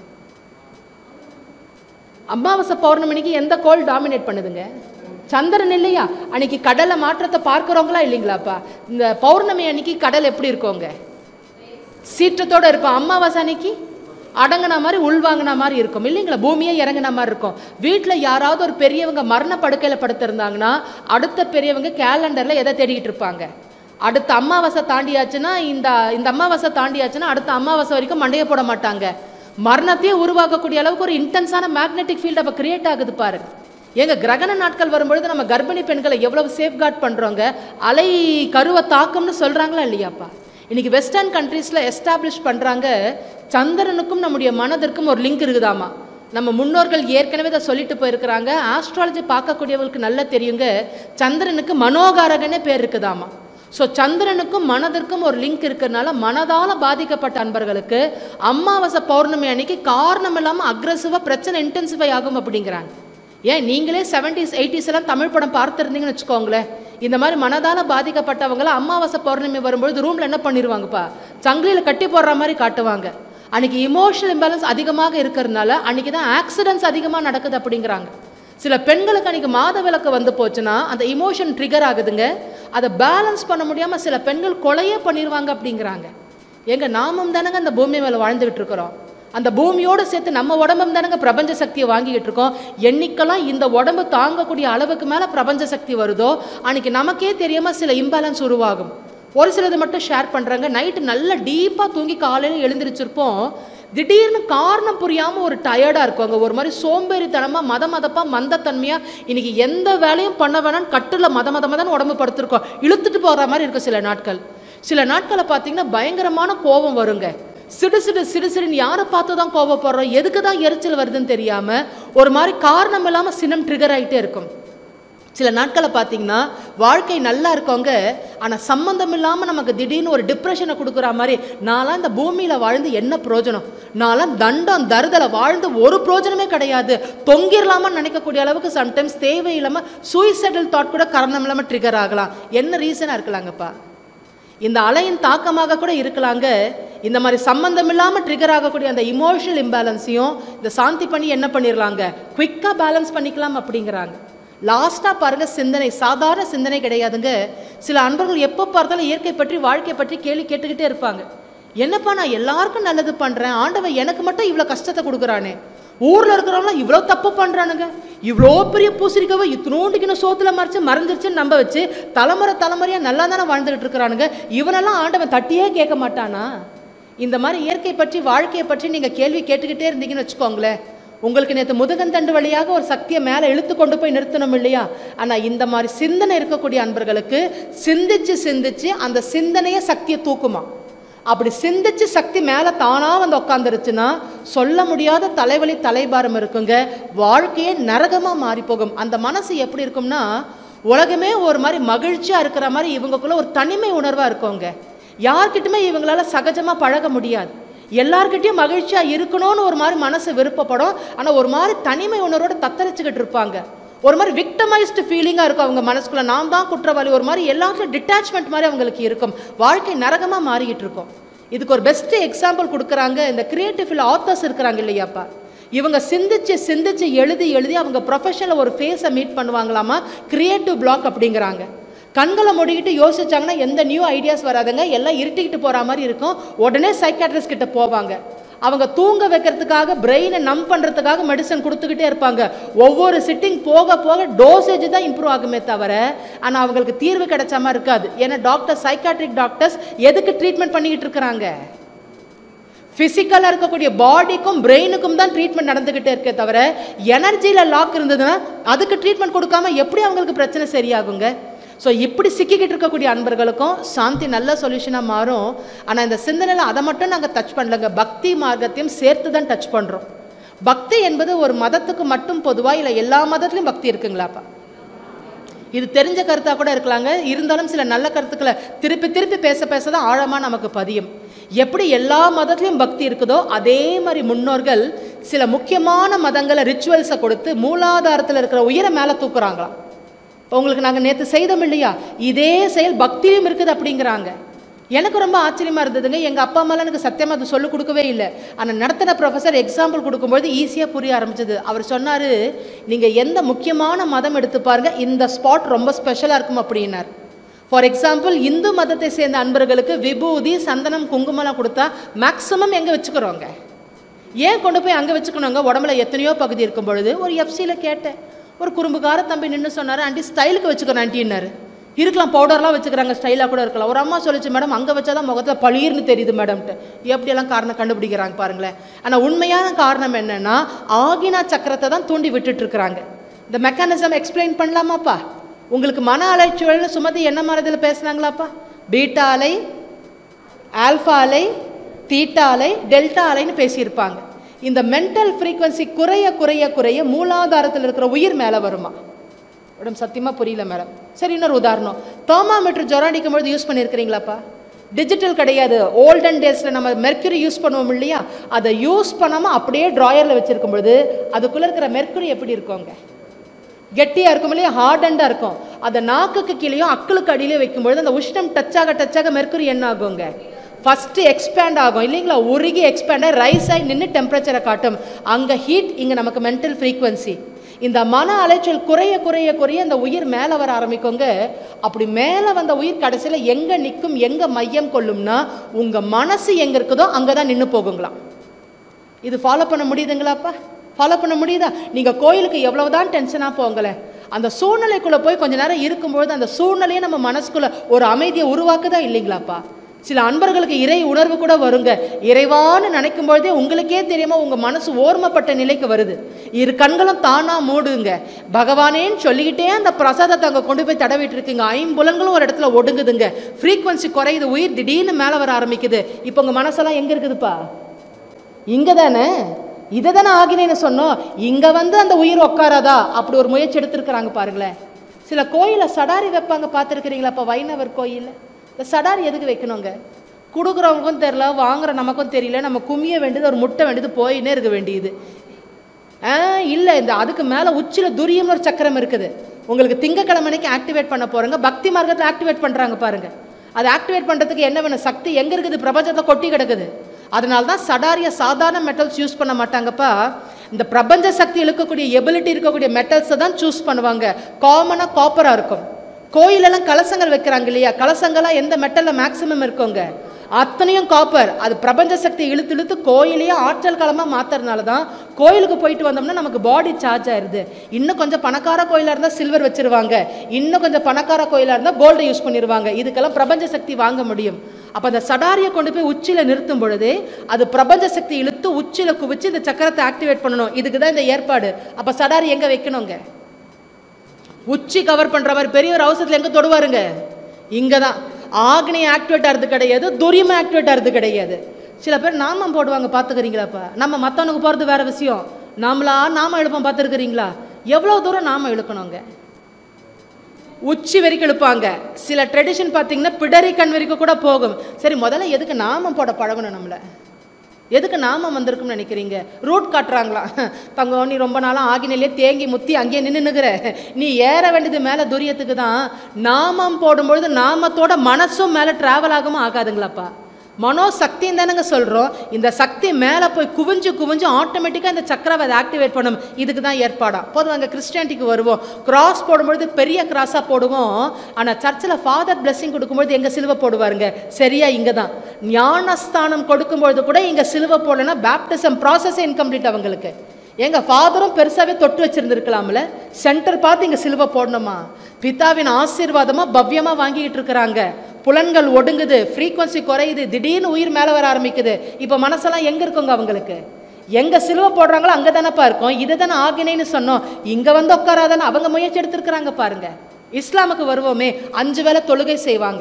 அமாவாசை பௌர்ணமிக்கு எந்த கோள் டாமினேட் பண்ணுதுங்க சந்திரன் இல்லையா அன்னைக்கு கடலை மாற்றத்தை பார்க்குறவங்களா இல்லைங்களாப்பா இந்த பௌர்ணமி அன்னைக்கு கடல் எப்படி இருக்கோங்க சீற்றத்தோட இருக்கும் அமாவாசை அன்னைக்கு அடங்கின மாதிரி உள்வாங்கின மாதிரி இருக்கும் இல்லைங்களா பூமியே இறங்கின மாதிரி இருக்கும் வீட்டில் யாராவது ஒரு பெரியவங்க மரண படுக்கையில் படுத்திருந்தாங்கன்னா அடுத்த பெரியவங்க கேலண்டரில் எதை தேடிக்கிட்டு இருப்பாங்க அடுத்த அமாவாசை தாண்டியாச்சுன்னா இந்த இந்த அமாவாசை தாண்டியாச்சுன்னா அடுத்த அமாவாசை வரைக்கும் மண்டையை போட மாட்டாங்க மரணத்தையே உருவாக்கக்கூடிய அளவுக்கு ஒரு இன்டென்ஸான மேக்னெட்டிக் ஃபீல்ட் அப்போ கிரியேட் ஆகுது பாரு எங்க கிரகண நாட்கள் வரும்பொழுது நம்ம கர்ப்பிணி பெண்களை எவ்வளவு சேஃப்கார்ட் பண்றோங்க அலை கருவை தாக்கம்னு சொல்றாங்களா இல்லையாப்பா இன்னைக்கு வெஸ்டர்ன் கண்ட்ரீஸில் எஸ்டாப்ளிஷ் பண்ணுறாங்க சந்திரனுக்கும் நம்முடைய மனதிற்கும் ஒரு லிங்க் இருக்குதாமா நம்ம முன்னோர்கள் ஏற்கனவே இதை சொல்லிட்டு போயிருக்கிறாங்க ஆஸ்ட்ராலஜி பார்க்கக்கூடியவங்களுக்கு நல்லா தெரியுங்க சந்திரனுக்கு மனோகாரகனே பேர் இருக்குதாமா ஸோ சந்திரனுக்கும் மனதிற்கும் ஒரு லிங்க் இருக்கிறதுனால மனதால் பாதிக்கப்பட்ட அன்பர்களுக்கு அமாவாசை பௌர்ணமி அன்னைக்கு காரணம் இல்லாமல் அக்ரஸிவாக பிரச்சனை இன்டென்சிஃபை ஆகும் அப்படிங்கிறாங்க ஏன் நீங்களே செவன்டிஸ் எயிட்டிஸ் எல்லாம் தமிழ் படம் பார்த்துருந்தீங்கன்னு வச்சுக்கோங்களேன் இந்த மாதிரி மனதால் பாதிக்கப்பட்டவங்கள அமாவாசை பௌர்ணமி வரும்பொழுது ரூமில் என்ன பண்ணிடுவாங்கப்பா சங்கிலியில் கட்டி போடுற மாதிரி காட்டுவாங்க அன்னைக்கு இமோஷனல் இம்பேலன்ஸ் அதிகமாக இருக்கிறதுனால அன்னைக்கு தான் ஆக்சிடென்ட்ஸ் அதிகமாக நடக்குது அப்படிங்கிறாங்க சில பெண்களுக்கு அன்னைக்கு மாத விளக்கு வந்து போச்சுன்னா அந்த இமோஷன் ட்ரிகர் ஆகுதுங்க அதை பேலன்ஸ் பண்ண முடியாமல் சில பெண்கள் கொலையே பண்ணிடுவாங்க அப்படிங்கிறாங்க எங்க நாமும் தானங்க அந்த பூமி மேலே வாழ்ந்துகிட்டு இருக்கிறோம் அந்த பூமியோடு சேர்த்து நம்ம உடம்பும் தானங்க பிரபஞ்ச சக்தியை வாங்கிக்கிட்டு இருக்கோம் என்னைக்கெல்லாம் இந்த உடம்பு தாங்கக்கூடிய அளவுக்கு மேலே பிரபஞ்ச சக்தி வருதோ அன்னைக்கு நமக்கே தெரியாம சில இம்பேலன்ஸ் உருவாகும் ஒரு சிலது மட்டும் ஷேர் பண்ணுறாங்க நைட்டு நல்லா டீப்பாக தூங்கி காலையில் எழுந்திரிச்சிருப்போம் திடீர்னு காரணம் புரியாமல் ஒரு டயர்டாக இருக்குங்க ஒரு மாதிரி சோம்பேறித்தனமாக மத மதப்பாக மந்தத்தன்மையாக இன்னைக்கு எந்த வேலையும் பண்ண வேணாம்னு கட்டில் மத மத மதன்னு உடம்பு படுத்திருக்கோம் இழுத்துட்டு போகிற மாதிரி இருக்கும் சில நாட்கள் சில நாட்களை பார்த்தீங்கன்னா பயங்கரமான கோபம் வருங்க சிடு சிடு சிடு சிடுன்னு யாரை பார்த்து தான் கோபப்படுறோம் எதுக்கு தான் எரிச்சல் வருதுன்னு தெரியாமல் ஒரு மாதிரி காரணம் இல்லாமல் சினம் ட்ரிகர் ஆகிட்டே இருக்கும் சில நாட்களை பார்த்தீங்கன்னா வாழ்க்கை நல்லா இருக்கவங்க ஆனால் சம்மந்தம் இல்லாமல் நமக்கு திடீர்னு ஒரு டிப்ரெஷனை கொடுக்குற மாதிரி நான்லாம் இந்த பூமியில் வாழ்ந்து என்ன பிரயோஜனம் நான்லாம் தண்டம் தருதலை வாழ்ந்து ஒரு பிரயோஜனமே கிடையாது தொங்கிடலாமான்னு நினைக்கக்கூடிய அளவுக்கு சம்டைம்ஸ் தேவையில்லாமல் சூசைடல் தாட் கூட காரணம் இல்லாமல் ட்ரிகர் ஆகலாம் என்ன ரீசனாக இருக்கலாங்கப்பா இந்த அலையின் தாக்கமாக கூட இருக்கலாங்க இந்த மாதிரி சம்பந்தம் இல்லாமல் ட்ரிகர் ஆகக்கூடிய அந்த இமோஷனல் இம்பேலன்ஸையும் இந்த சாந்தி பண்ணி என்ன பண்ணிடலாங்க குவிக்காக பேலன்ஸ் பண்ணிக்கலாம் அப்படிங்கிறாங்க லாஸ்ட்டாக பாருங்க சிந்தனை சாதாரண சிந்தனை கிடையாதுங்க சில அன்பர்கள் எப்போ பார்த்தாலும் இயற்கை பற்றி வாழ்க்கை பற்றி கேள்வி கேட்டுக்கிட்டே இருப்பாங்க என்னப்பா நான் எல்லாருக்கும் நல்லது பண்ணுறேன் ஆண்டவன் எனக்கு மட்டும் இவ்வளோ கஷ்டத்தை கொடுக்குறானே ஊரில் இருக்கிறவங்களாம் இவ்வளோ தப்பு பண்ணுறானுங்க இவ்வளோ பெரிய பூசணிக்காவை இத்தினோண்டுக்கின சோத்துல மறைச்சு மறைஞ்சிருச்சுன்னு நம்ப வச்சு தலைமுறை தலைமுறையாக நல்லா தானே வாழ்ந்துகிட்டு இருக்கிறானுங்க இவனெல்லாம் ஆண்டவன் தட்டியே கேட்க மாட்டானா இந்த மாதிரி இயற்கை பற்றி வாழ்க்கையை பற்றி நீங்கள் கேள்வி கேட்டுக்கிட்டே இருந்தீங்கன்னு வச்சுக்கோங்களேன் உங்களுக்கு நேற்று முதுகந்தண்டு வழியாக ஒரு சக்தியை மேலே இழுத்து கொண்டு போய் நிறுத்தணும் இல்லையா ஆனால் இந்த மாதிரி சிந்தனை இருக்கக்கூடிய அன்பர்களுக்கு சிந்திச்சு சிந்திச்சு அந்த சிந்தனையை சக்தியை தூக்குமா அப்படி சிந்திச்சு சக்தி மேலே தானாக வந்து உட்காந்துருச்சுன்னா சொல்ல முடியாத தலைவலி தலைபாரம் இருக்குங்க வாழ்க்கையே நரகமாக மாறி போகும் அந்த மனசு எப்படி இருக்கும்னா உலகமே ஒரு மாதிரி மகிழ்ச்சியாக இருக்கிற மாதிரி இவங்களுக்குள்ள ஒரு தனிமை உணர்வாக இருக்குங்க யார்கிட்டயுமே இவங்களால சகஜமாக பழக முடியாது எல்லார்கிட்டயும் மகிழ்ச்சியாக இருக்கணும்னு ஒரு மாதிரி மனசு விருப்பப்படும் ஆனால் ஒரு மாதிரி தனிமை உணர்வோட தத்தளிச்சுக்கிட்டு இருப்பாங்க ஒரு மாதிரி விக்டமைஸ்டு ஃபீலிங்காக இருக்கும் அவங்க மனசுக்குள்ள நான் தான் குற்றவாளி ஒரு மாதிரி எல்லாத்துலையும் டிட்டாச்மெண்ட் மாதிரி அவங்களுக்கு இருக்கும் வாழ்க்கை நரகமாக மாறிக்கிட்டு இருக்கும் இதுக்கு ஒரு பெஸ்ட் எக்ஸாம்பிள் கொடுக்குறாங்க இந்த கிரியேட்டிவ் ஆத்தர்ஸ் இருக்கிறாங்க இல்லையாப்பா இவங்க சிந்திச்சு சிந்திச்சு எழுதி எழுதி அவங்க ப்ரொஃபஷனில் ஒரு ஃபேஸை மீட் பண்ணுவாங்களாமா கிரியேட்டிவ் பிளாக் அப்படிங்கிறாங்க கண்களை மூடிக்கிட்டு யோசிச்சாங்கன்னா எந்த நியூ ஐடியாஸ் வராதுங்க எல்லாம் இருட்டிக்கிட்டு போகிற மாதிரி இருக்கும் உடனே சைக்காட்ரிஸ்ட் கிட்ட போவாங்க அவங்க தூங்க வைக்கிறதுக்காக பிரெயினை நம் பண்ணுறதுக்காக மெடிசன் கொடுத்துக்கிட்டே இருப்பாங்க ஒவ்வொரு சிட்டிங் போக போக டோசேஜ் தான் இம்ப்ரூவ் ஆகுமே தவிர ஆனால் அவங்களுக்கு தீர்வு கிடைச்ச மாதிரி இருக்காது ஏன்னா டாக்டர் சைக்காட்ரிக் டாக்டர்ஸ் எதுக்கு ட்ரீட்மெண்ட் பண்ணிக்கிட்டு இருக்கிறாங்க ஃபிசிக்கலாக இருக்கக்கூடிய பாடிக்கும் பிரெயினுக்கும் தான் ட்ரீட்மெண்ட் நடந்துக்கிட்டே இருக்கே தவிர எனர்ஜியில் லாக் இருந்ததுன்னா அதுக்கு ட்ரீட்மெண்ட் கொடுக்காம எப்படி அவங்களுக்கு பிரச்சனை சரியாகுங்க ஸோ இப்படி சிக்கிக்கிட்டு இருக்கக்கூடிய அன்பர்களுக்கும் சாந்தி நல்ல சொல்யூஷனாக மாறும் ஆனால் இந்த சிந்தனையில் அதை மட்டும் நாங்கள் டச் பண்ணலங்க பக்தி மார்க்கத்தையும் சேர்த்து தான் டச் பண்ணுறோம் பக்தி என்பது ஒரு மதத்துக்கு மட்டும் பொதுவாக இல்லை எல்லா மதத்துலையும் பக்தி இருக்குங்களாப்பா இது தெரிஞ்ச கருத்தாக கூட இருக்கலாங்க இருந்தாலும் சில நல்ல கருத்துக்களை திருப்பி திருப்பி பேச பேச தான் ஆழமாக நமக்கு பதியும் எப்படி எல்லா மதத்துலையும் பக்தி இருக்குதோ அதே மாதிரி முன்னோர்கள் சில முக்கியமான மதங்களை ரிச்சுவல்ஸை கொடுத்து மூலாதாரத்தில் இருக்கிற உயிரை மேலே தூக்குறாங்களாம் உங்களுக்கு நாங்கள் நேற்று செய்தோம் இல்லையா இதே செயல் பக்தியும் இருக்குது அப்படிங்கிறாங்க எனக்கு ரொம்ப ஆச்சரியமா இருந்ததுங்க எங்கள் அப்பா அம்மாலாம் எனக்கு சத்தியமாக அது சொல்லிக் கொடுக்கவே இல்லை ஆனால் நடத்தின ப்ரொஃபஸர் எக்ஸாம்பிள் கொடுக்கும்போது ஈஸியாக புரிய ஆரம்பிச்சது அவர் சொன்னார் நீங்கள் எந்த முக்கியமான மதம் எடுத்து பாருங்க இந்த ஸ்பாட் ரொம்ப ஸ்பெஷலாக இருக்கும் அப்படின்னார் ஃபார் எக்ஸாம்பிள் இந்து மதத்தை சேர்ந்த அன்பர்களுக்கு விபூதி சந்தனம் குங்குமம்லாம் கொடுத்தா மேக்ஸிமம் எங்கே வச்சுக்கிறோங்க ஏன் கொண்டு போய் அங்கே வச்சுக்கணுங்க உடம்புல எத்தனையோ பகுதி இருக்கும் பொழுது ஒரு எஃப்சியில் கேட்டேன் ஒரு குறும்புக்கார தம்பி நின்று சொன்னார் ஆண்டி ஸ்டைலுக்கு வச்சுக்கிறோம் ஆண்டின்னாரு இருக்கலாம் பவுடர்லாம் வச்சுக்கிறாங்க ஸ்டைலாக கூட இருக்கலாம் ஒரு அம்மா சொல்லிச்சு மேடம் அங்கே வச்சாதான் முகத்தில் பளீர்னு தெரியுது மேடம்ட்டு எப்படியெல்லாம் காரணம் கண்டுபிடிக்கிறாங்க பாருங்களேன் ஆனால் உண்மையான காரணம் என்னன்னா ஆகினா சக்கரத்தை தான் தூண்டி விட்டுட்டு இருக்கிறாங்க இந்த மெக்கானிசம் எக்ஸ்பிளைன் பண்ணலாமாப்பா உங்களுக்கு மன அலைச்சூழல்னு சுமதி என்ன மாதிரி இதில் பேசுனாங்களாப்பா பீட்டா அலை ஆல்ஃபா அலை தீட்டா அலை டெல்டா அலைன்னு பேசியிருப்பாங்க இந்த மென்டல் ஃப்ரீக்வன்சி குறைய குறைய குறைய மூலாதாரத்தில் இருக்கிற உயிர் மேலே வருமா மேடம் சத்தியமாக புரியல மேடம் சரி இன்னொரு உதாரணம் தெர்மாமீட்டர் ஜுரம் அடிக்கும் பொழுது யூஸ் பண்ணியிருக்கிறீங்களாப்பா டிஜிட்டல் கிடையாது ஓல்டன் டேஸில் நம்ம மெர்க்குரி யூஸ் பண்ணுவோம் இல்லையா அதை யூஸ் பண்ணாமல் அப்படியே ட்ராயரில் வச்சுருக்கும் பொழுது அதுக்குள்ளே இருக்கிற மெர்க்குரி எப்படி இருக்குங்க கெட்டியாக இருக்கும் இல்லையா ஹார்டண்டாக இருக்கும் அதை நாக்குக்கு கீழேயும் அக்களுக்கு அடியிலே வைக்கும்பொழுது அந்த உஷ்ணம் டச்சாக டச்சாக மெர்க்குரி என்ன ஆகுங்க ஃபஸ்ட்டு எக்ஸ்பேண்ட் ஆகும் இல்லைங்களா உருகி எக்ஸ்பேண்ட் ஆகி ரைஸ் ஆகி நின்று டெம்பரேச்சரை காட்டும் அங்கே ஹீட் இங்கே நமக்கு மென்டல் ஃப்ரீக்வன்சி இந்த மன அலைச்சல் குறைய குறைய குறைய இந்த உயிர் மேலே வர ஆரம்பிக்குங்க அப்படி மேலே வந்த உயிர் கடைசியில் எங்கே நிற்கும் எங்கே மையம் கொள்ளும்னா உங்கள் மனசு எங்கே இருக்குதோ அங்கே தான் நின்று போகுங்களாம் இது ஃபாலோ பண்ண முடியுதுங்களாப்பா ஃபாலோ பண்ண முடியுதா நீங்கள் கோயிலுக்கு எவ்வளவுதான் டென்ஷனாக போங்களேன் அந்த சூழ்நிலைக்குள்ளே போய் கொஞ்ச நேரம் இருக்கும்பொழுது அந்த சூழ்நிலையை நம்ம மனசுக்குள்ளே ஒரு அமைதியை உருவாக்குதா இல்லைங்களாப்பா சில அன்பர்களுக்கு இறை உணர்வு கூட வருங்க இறைவான்னு நினைக்கும் பொழுதே உங்களுக்கே தெரியாம உங்க மனசு ஓர்மப்பட்ட நிலைக்கு வருது இரு கண்களும் தானா மூடுங்க பகவானேன்னு சொல்லிக்கிட்டே அந்த பிரசாதத்தை அங்கே கொண்டு போய் தடவிட்டு இருக்கீங்க ஐம்புலன்களும் ஒரு இடத்துல ஒடுங்குதுங்க ஃப்ரீக்வன்சி குறையுது உயிர் திடீர்னு மேலே வர ஆரம்பிக்குது இப்போ உங்க மனசெல்லாம் எங்க இருக்குதுப்பா இங்க தானே இதை தானே ஆகினேன்னு சொன்னோம் இங்க வந்து அந்த உயிர் உட்காராதா அப்படி ஒரு முயற்சி எடுத்திருக்கிறாங்க பாருங்களேன் சில கோயிலை சடாரி வைப்பாங்க பார்த்துருக்கிறீங்களா இப்போ வைணவர் கோயில் இந்த சடாரி எதுக்கு வைக்கணுங்க கொடுக்குறவங்களுக்கும் தெரில வாங்குற நமக்கும் தெரியல நம்ம குமிய வேண்டியது ஒரு முட்டை வேண்டியது போயின்னே இருக்க வேண்டியது ஆ இல்லை இந்த அதுக்கு மேலே உச்சியில் துரியம்னு ஒரு சக்கரம் இருக்குது உங்களுக்கு திங்கக்கிழமைக்கு ஆக்டிவேட் பண்ண போகிறங்க பக்தி மார்க்கத்தில் ஆக்டிவேட் பண்ணுறாங்க பாருங்க அதை ஆக்டிவேட் பண்ணுறதுக்கு என்ன வேணும் சக்தி எங்கே இருக்குது பிரபஞ்சத்தில் கொட்டி கிடக்குது அதனால தான் சடாரிய சாதாரண மெட்டல்ஸ் யூஸ் பண்ண மாட்டாங்கப்பா இந்த பிரபஞ்ச சக்தி இழுக்கக்கூடிய எபிலிட்டி இருக்கக்கூடிய மெட்டல்ஸை தான் சூஸ் பண்ணுவாங்க காமனாக காப்பராக இருக்கும் கோயிலெல்லாம் கலசங்கள் வைக்கிறாங்க இல்லையா கலசங்கள்லாம் எந்த மெட்டலில் மேக்ஸிமம் இருக்குங்க அத்தனையும் காப்பர் அது பிரபஞ்ச சக்தி இழுத்து இழுத்து கோயிலையே ஆற்றல் களமாக மாத்துறதுனால தான் கோயிலுக்கு போயிட்டு வந்தோம்னா நமக்கு பாடி சார்ஜ் ஆயிருது இன்னும் கொஞ்சம் பணக்கார கோயிலாக இருந்தால் சில்வர் வச்சிருவாங்க இன்னும் கொஞ்சம் பணக்கார கோயிலாக இருந்தால் கோல்டை யூஸ் பண்ணிடுவாங்க இதுக்கெல்லாம் பிரபஞ்ச சக்தி வாங்க முடியும் அப்போ அந்த சடாரியை கொண்டு போய் உச்சியில் நிறுத்தும் பொழுதே அது பிரபஞ்ச சக்தி இழுத்து உச்சியில் குவிச்சு இந்த சக்கரத்தை ஆக்டிவேட் பண்ணணும் இதுக்கு தான் இந்த ஏற்பாடு அப்போ சடாரி எங்கே வைக்கணுங்க உச்சி கவர் பண்ற மாதிரி பெரிய ஒரு அவசரத்தில் எங்க தொடுவாருங்க இங்க தான் ஆக்னி ஆக்டிவேட் ஆகிறது கிடையாது துரியம் ஆக்டிவேட் ஆகிறது கிடையாது சில பேர் நாமம் போடுவாங்க பார்த்துக்கிறீங்களாப்பா நம்ம மற்றவனுக்கு போகிறது வேற விஷயம் நாமளா நாம இழுப்போம் பார்த்துருக்கிறீங்களா எவ்வளோ தூரம் நாம இழுக்கணுங்க உச்சி வரைக்கும் இழுப்பாங்க சில ட்ரெடிஷன் பார்த்தீங்கன்னா பிடரி கண் வரைக்கும் கூட போகும் சரி முதல்ல எதுக்கு நாமம் போட பழகணும் நம்மளை எதுக்கு நாமம் வந்திருக்கும்னு நினைக்கிறீங்க ரூட் காட்டுறாங்களாம் தங்கம் நீ ரொம்ப நாளாக ஆகினிலே தேங்கி முத்தி அங்கேயே நின்றுனுக்குற நீ ஏற வேண்டியது மேலே துரியத்துக்கு தான் நாமம் போடும்பொழுது நாமத்தோட மனசும் மேலே ட்ராவல் ஆகாம ஆகாதுங்களாப்பா மனோ சக்தின்னு தானேங்க சொல்கிறோம் இந்த சக்தி மேலே போய் குவிஞ்சு குவிஞ்சு ஆட்டோமேட்டிக்காக இந்த சக்கரவை அதை ஆக்டிவேட் பண்ணும் இதுக்கு தான் ஏற்பாடா போதும் அங்கே கிறிஸ்டியானிட்டிக்கு வருவோம் கிராஸ் போடும்பொழுது பெரிய கிராஸாக போடுவோம் ஆனால் சர்ச்சில் ஃபாதர் பிளெஸிங் கொடுக்கும்பொழுது எங்கே சிலுவை போடுவாருங்க சரியா இங்கே தான் ஞானஸ்தானம் கொடுக்கும்பொழுது கூட இங்கே சிலுவை போடலைன்னா பேப்டிசம் ப்ராசஸே இன்கம்ப்ளீட் அவங்களுக்கு எங்க ஃபாதரும் பெருசாவே தொட்டு வச்சிருந்துருக்கலாம்ல சென்டர் பார்த்து இங்க சிலுவை போடணுமா பிதாவின் ஆசீர்வாதமா பவ்யமா வாங்கிட்டு இருக்கிறாங்க புலன்கள் ஒடுங்குது ஃப்ரீக்வன்சி குறையுது திடீர்னு உயிர் மேலே வர ஆரம்பிக்குது இப்போ மனசெல்லாம் எங்க இருக்குங்க அவங்களுக்கு எங்க சிலுவை போடுறாங்களோ அங்கே தானேப்பா இருக்கும் இதை தானே ஆகினேன்னு சொன்னோம் இங்க வந்து உட்காராதானே அவங்க முயற்சி எடுத்திருக்கிறாங்க பாருங்க இஸ்லாமுக்கு வருவோமே அஞ்சு வேளை தொழுகை செய்வாங்க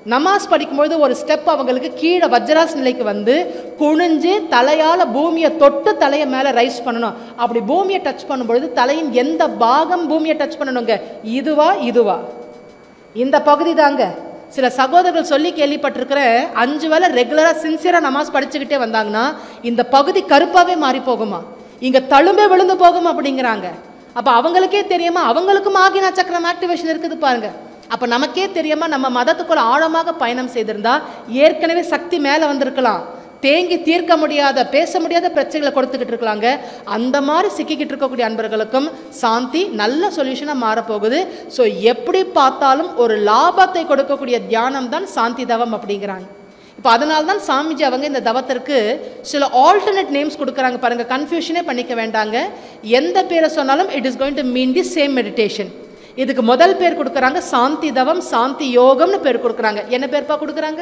நமாஸ் படிக்கும்பொழுது ஒரு ஸ்டெப் அவங்களுக்கு கீழே வஜ்ராஸ் நிலைக்கு வந்து குனிஞ்சு தலையால் பூமியை தொட்டு தலையை மேலே ரைஸ் பண்ணணும் அப்படி பூமியை டச் பண்ணும்பொழுது தலையின் எந்த பாகம் பூமியை டச் பண்ணணுங்க இதுவா இதுவா இந்த பகுதி தாங்க சில சகோதரர்கள் சொல்லி கேள்விப்பட்டிருக்கிறேன் அஞ்சு வேளை ரெகுலராக சின்சியராக நமாஸ் படிச்சுக்கிட்டே வந்தாங்கன்னா இந்த பகுதி கருப்பாகவே மாறி போகுமா இங்கே தழும்பே விழுந்து போகும் அப்படிங்கிறாங்க அப்போ அவங்களுக்கே தெரியுமா அவங்களுக்கும் ஆகினா சக்கரம் ஆக்டிவேஷன் இருக்குது பாருங்க அப்போ நமக்கே தெரியாம நம்ம மதத்துக்குள்ள ஆழமாக பயணம் செய்திருந்தா ஏற்கனவே சக்தி மேலே வந்திருக்கலாம் தேங்கி தீர்க்க முடியாத பேச முடியாத பிரச்சனைகளை கொடுத்துக்கிட்டு இருக்கலாங்க அந்த மாதிரி சிக்கிக்கிட்டு இருக்கக்கூடிய அன்பர்களுக்கும் சாந்தி நல்ல சொல்யூஷனாக மாறப்போகுது ஸோ எப்படி பார்த்தாலும் ஒரு லாபத்தை கொடுக்கக்கூடிய தியானம் தான் சாந்தி தவம் அப்படிங்கிறாங்க இப்போ அதனால தான் சாமிஜி அவங்க இந்த தவத்திற்கு சில ஆல்டர்னேட் நேம்ஸ் கொடுக்குறாங்க பாருங்க கன்ஃபியூஷனே பண்ணிக்க வேண்டாங்க எந்த பேரை சொன்னாலும் it is going to mean the same meditation இதுக்கு முதல் பேர் கொடுக்குறாங்க சாந்தி தவம் சாந்தி யோகம்னு பேர் கொடுக்குறாங்க என்ன பேர்ப்பா கொடுக்குறாங்க